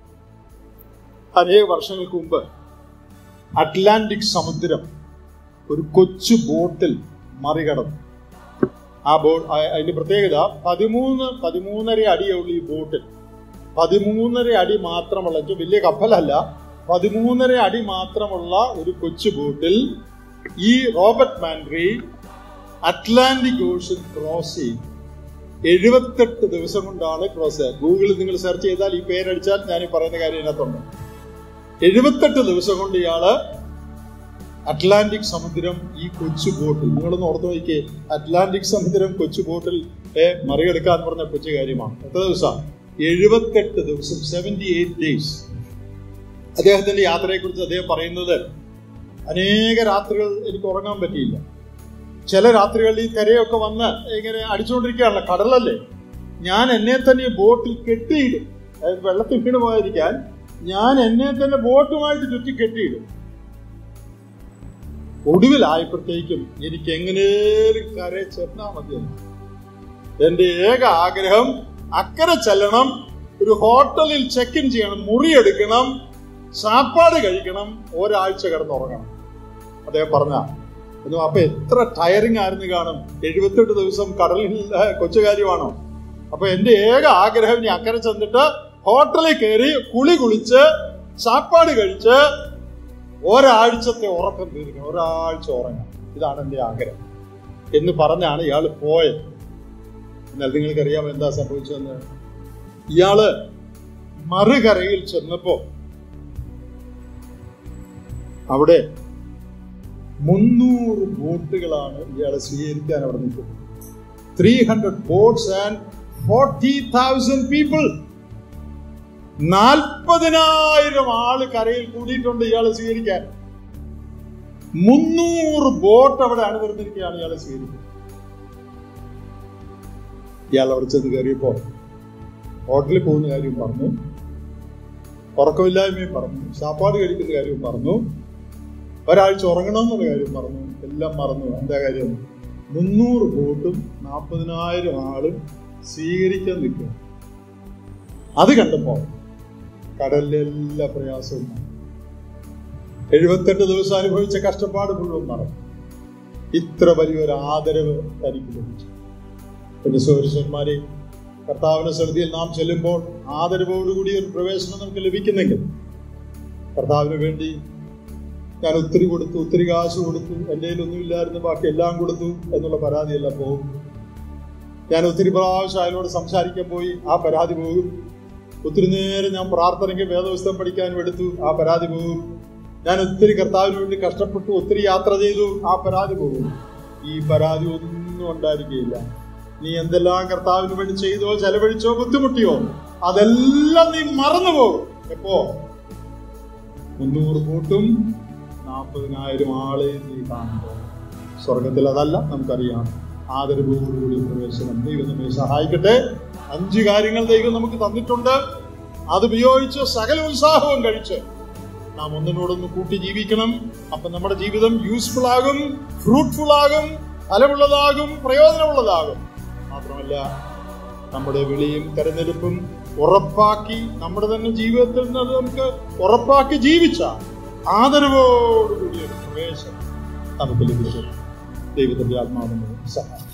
അനേക വർഷങ്ങൾക്ക് മുമ്പ് അറ്റ്ലാന്റിക് സമുദ്രം ഒരു കൊച്ചു ബോട്ടിൽ മറികടന്നു ആ ബോട്ട് അതിന്റെ പ്രത്യേകത പതിമൂന്ന് പതിമൂന്നര അടിയുള്ള ഈ ബോട്ടിൽ പതിമൂന്നര അടി മാത്രമുള്ള എന്നുവെച്ചാൽ വലിയ കപ്പലല്ല പതിമൂന്നര അടി മാത്രമുള്ള ഒരു കൊച്ചു ബോട്ടിൽ ഈ Robert Manry Atlantic ocean cross ചെയ്തു എഴുപത്തെട്ട് ദിവസം കൊണ്ടാണ് ക്രോസ് ചെയ്യുക ഗൂഗിളിൽ നിങ്ങൾ സെർച്ച് ചെയ്താൽ ഈ പേരടിച്ചാൽ ഞാൻ ഈ പറയുന്ന കാര്യം ഇതിനകത്തുണ്ട് എഴുപത്തെട്ട് ദിവസം കൊണ്ട് ഇയാള് അറ്റ്ലാന്റിക് സമുദ്രം ഈ കൊച്ചു ബോട്ടിൽ നിങ്ങളൊന്ന് ഓർത്ത് നോക്കിയേ അറ്റ്ലാന്റിക് സമുദ്രം കൊച്ചു ബോട്ടിൽ മറികടക്കുക എന്ന് പറഞ്ഞ കൊച്ചു കാര്യമാണ് എത്ര ദിവസം എഴുപത്തെട്ട് ദിവസം സെവന്റി എയ്റ്റ് ഡേയ്സ് അദ്ദേഹത്തിന്റെ യാത്രയെക്കുറിച്ച് അദ്ദേഹം പറയുന്നത് അനേക രാത്രികൾ എനിക്ക് ഉറങ്ങാൻ പറ്റിയില്ല ചില രാത്രികളിൽ ഈ തിരയൊക്കെ വന്ന് ഇങ്ങനെ അടിച്ചുകൊണ്ടിരിക്കുകയാണല്ലോ കടലല്ലേ ഞാൻ എന്നെ തന്നെ ബോട്ടിൽ കെട്ടിയിടും അതായത് വെള്ളത്തിൽ വീണ് പോകാതിരിക്കാൻ ഞാൻ എന്നെ തന്നെ ബോട്ടുമായിട്ട് ചുറ്റി കെട്ടിയിടും ഒടുവിലായപ്പോഴത്തേക്കും എനിക്ക് എങ്ങനെയും കരയെ ചെന്നാ മതിയെന്ന് എന്റെ ഏക ആഗ്രഹം അക്കരെ ചെല്ലണം ഒരു ഹോട്ടലിൽ ചെക്ക് ഇൻ ചെയ്യണം മുറി എടുക്കണം സാപ്പാട് കഴിക്കണം ഒരാഴ്ച കിടന്നുറങ്ങണം അദ്ദേഹം പറഞ്ഞ എന്നു അപ്പൊ എത്ര ടയറിംഗ് ആയിരുന്നു കാണും എഴുപത്തെട്ട് ദിവസം കടലിൽ ആ, കൊച്ചു കാര്യമാണോ അപ്പൊ എന്റെ ഏക ആഗ്രഹം ഇനി അക്കരെ ചെന്നിട്ട് ഹോട്ടലിൽ കയറി കുളി കുളിച്ച് സാപ്പാട് കഴിച്ച് ഒരാഴ്ചത്തെ ഉറക്കം തീർക്കണം ഒരാഴ്ച ഉറങ്ങണം ഇതാണ് എന്റെ ആഗ്രഹം എന്ന് പറഞ്ഞാണ് ഇയാൾ പോയത് എന്നാൽ നിങ്ങൾക്കറിയാം എന്താ സംഭവിച്ചതെന്ന് ഇയാള് മറുകരയിൽ ചെന്നപ്പോ അവിടെ മുന്നൂറ് ബോട്ടുകളാണ് ഇയാളെ സ്വീകരിക്കാൻ അവിടെ നിൽക്കുന്നത് three hundred boats and forty thousand people നാൽപ്പതിനായിരം ആള് കരയിൽ കൂടിയിട്ടുണ്ട് ഇയാളെ സ്വീകരിക്കാൻ മുന്നൂറ് ബോട്ട് അവിടെ അണിനിർന്നിരിക്കുകയാണ് ഇയാളെ സ്വീകരിക്കുന്നത് ഇയാൾ അവിടെ ചെന്ന് കയറിയപ്പോ ഹോട്ടലിൽ പോകുന്ന കാര്യം പറഞ്ഞു ഉറക്കമില്ലായ്മയും പറഞ്ഞു സാപ്പാട് കഴിക്കുന്ന കാര്യം പറഞ്ഞു ഒരാഴ്ച ഉറങ്ങണമെന്നുള്ള കാര്യം പറഞ്ഞു എല്ലാം മറന്നു എന്താ കാര്യം മുന്നൂറ് ബോട്ടും നാൽപ്പതിനായിരം ആളും സ്വീകരിക്കാൻ നിൽക്കുക അത് കണ്ടപ്പോ കടലിലെ എല്ലാ പ്രയാസവും മാറി. എഴുപത്തെട്ട് ദിവസം അനുഭവിച്ച കഷ്ടപ്പാട് മുഴുവൻ മറന്നു ഇത്ര വലിയൊരു ആദരവ് തനിക്ക് ലഭിച്ചു എന്റെ സൗരസ്വന്മാരെ കർത്താവിന്റെ സന്നിധിയിൽ നാം ചെല്ലുമ്പോൾ ആദരവോടുകൂടി ഒരു പ്രവേശനം നമുക്ക് ലഭിക്കുന്നെങ്കിൽ കർത്താവിന് വേണ്ടി ഞാൻ ഒത്തിരി കൊടുത്തു ഒത്തിരി കാശ് കൊടുത്തു എൻ്റെ കയ്യിലൊന്നുമില്ലായിരുന്നു ബാക്കി എല്ലാം കൊടുത്തു എന്നുള്ള പരാതിയല്ല പോകും ഞാൻ ഒത്തിരി പ്രാവശ്യം അയാളോട് സംസാരിക്കാൻ പോയി ആ പരാതി പോകും ഒത്തിരി നേരം ഞാൻ പ്രാർത്ഥനയ്ക്ക് വേദപുസ്തകം പഠിക്കാനും എടുത്തു ആ പരാതി പോകും ഞാൻ ഒത്തിരി കർത്താവിന് വേണ്ടി കഷ്ടപ്പെട്ടു ഒത്തിരി യാത്ര ചെയ്തു ആ പരാതി പോകും ഈ പരാതി ഒന്നും ഉണ്ടായിരിക്കുകയില്ല നീ എന്തെല്ലാം കർത്താവിന് വേണ്ടി ചെയ്തോ ചെലവഴിച്ചോ ബുദ്ധിമുട്ടിയോ അതെല്ലാം നീ മറന്നു പോകും എപ്പോ മുന്നൂറ് കൂട്ടും നാൽപ്പതിനായിരം ആളെ നീ കാണുമ്പോൾ സ്വർഗത്തിൽ അതല്ല നമുക്കറിയാം ആദരവോടുകൂടി പ്രവേശനം ദൈവം നമ്മെ സഹായിക്കട്ടെ അഞ്ച് കാര്യങ്ങൾ ദൈവം നമുക്ക് തന്നിട്ടുണ്ട് അത് ഉപയോഗിച്ച് സകല ഉത്സാഹവും കഴിച്ച് നാം ഒന്നിനോടൊന്ന് കൂട്ടി ജീവിക്കണം അപ്പൊ നമ്മുടെ ജീവിതം യൂസ്ഫുൾ ആകും ഫ്രൂട്ട്ഫുൾ ആകും ഫലമുള്ളതാകും പ്രയോജനമുള്ളതാകും മാത്രമല്ല നമ്മുടെ വിളിയും തെരഞ്ഞെടുപ്പും ഉറപ്പാക്കി നമ്മുടെ തന്നെ ജീവിതത്തിൽ നിന്ന് അത് നമുക്ക് ഉറപ്പാക്കി ജീവിച്ച ആദരവോടുകൂടിയ ഒരു പ്രവേശനം നമുക്ക് ലഭിച്ചു ദൈവത്തിന്റെ ആത്മാവിനെ സഹായം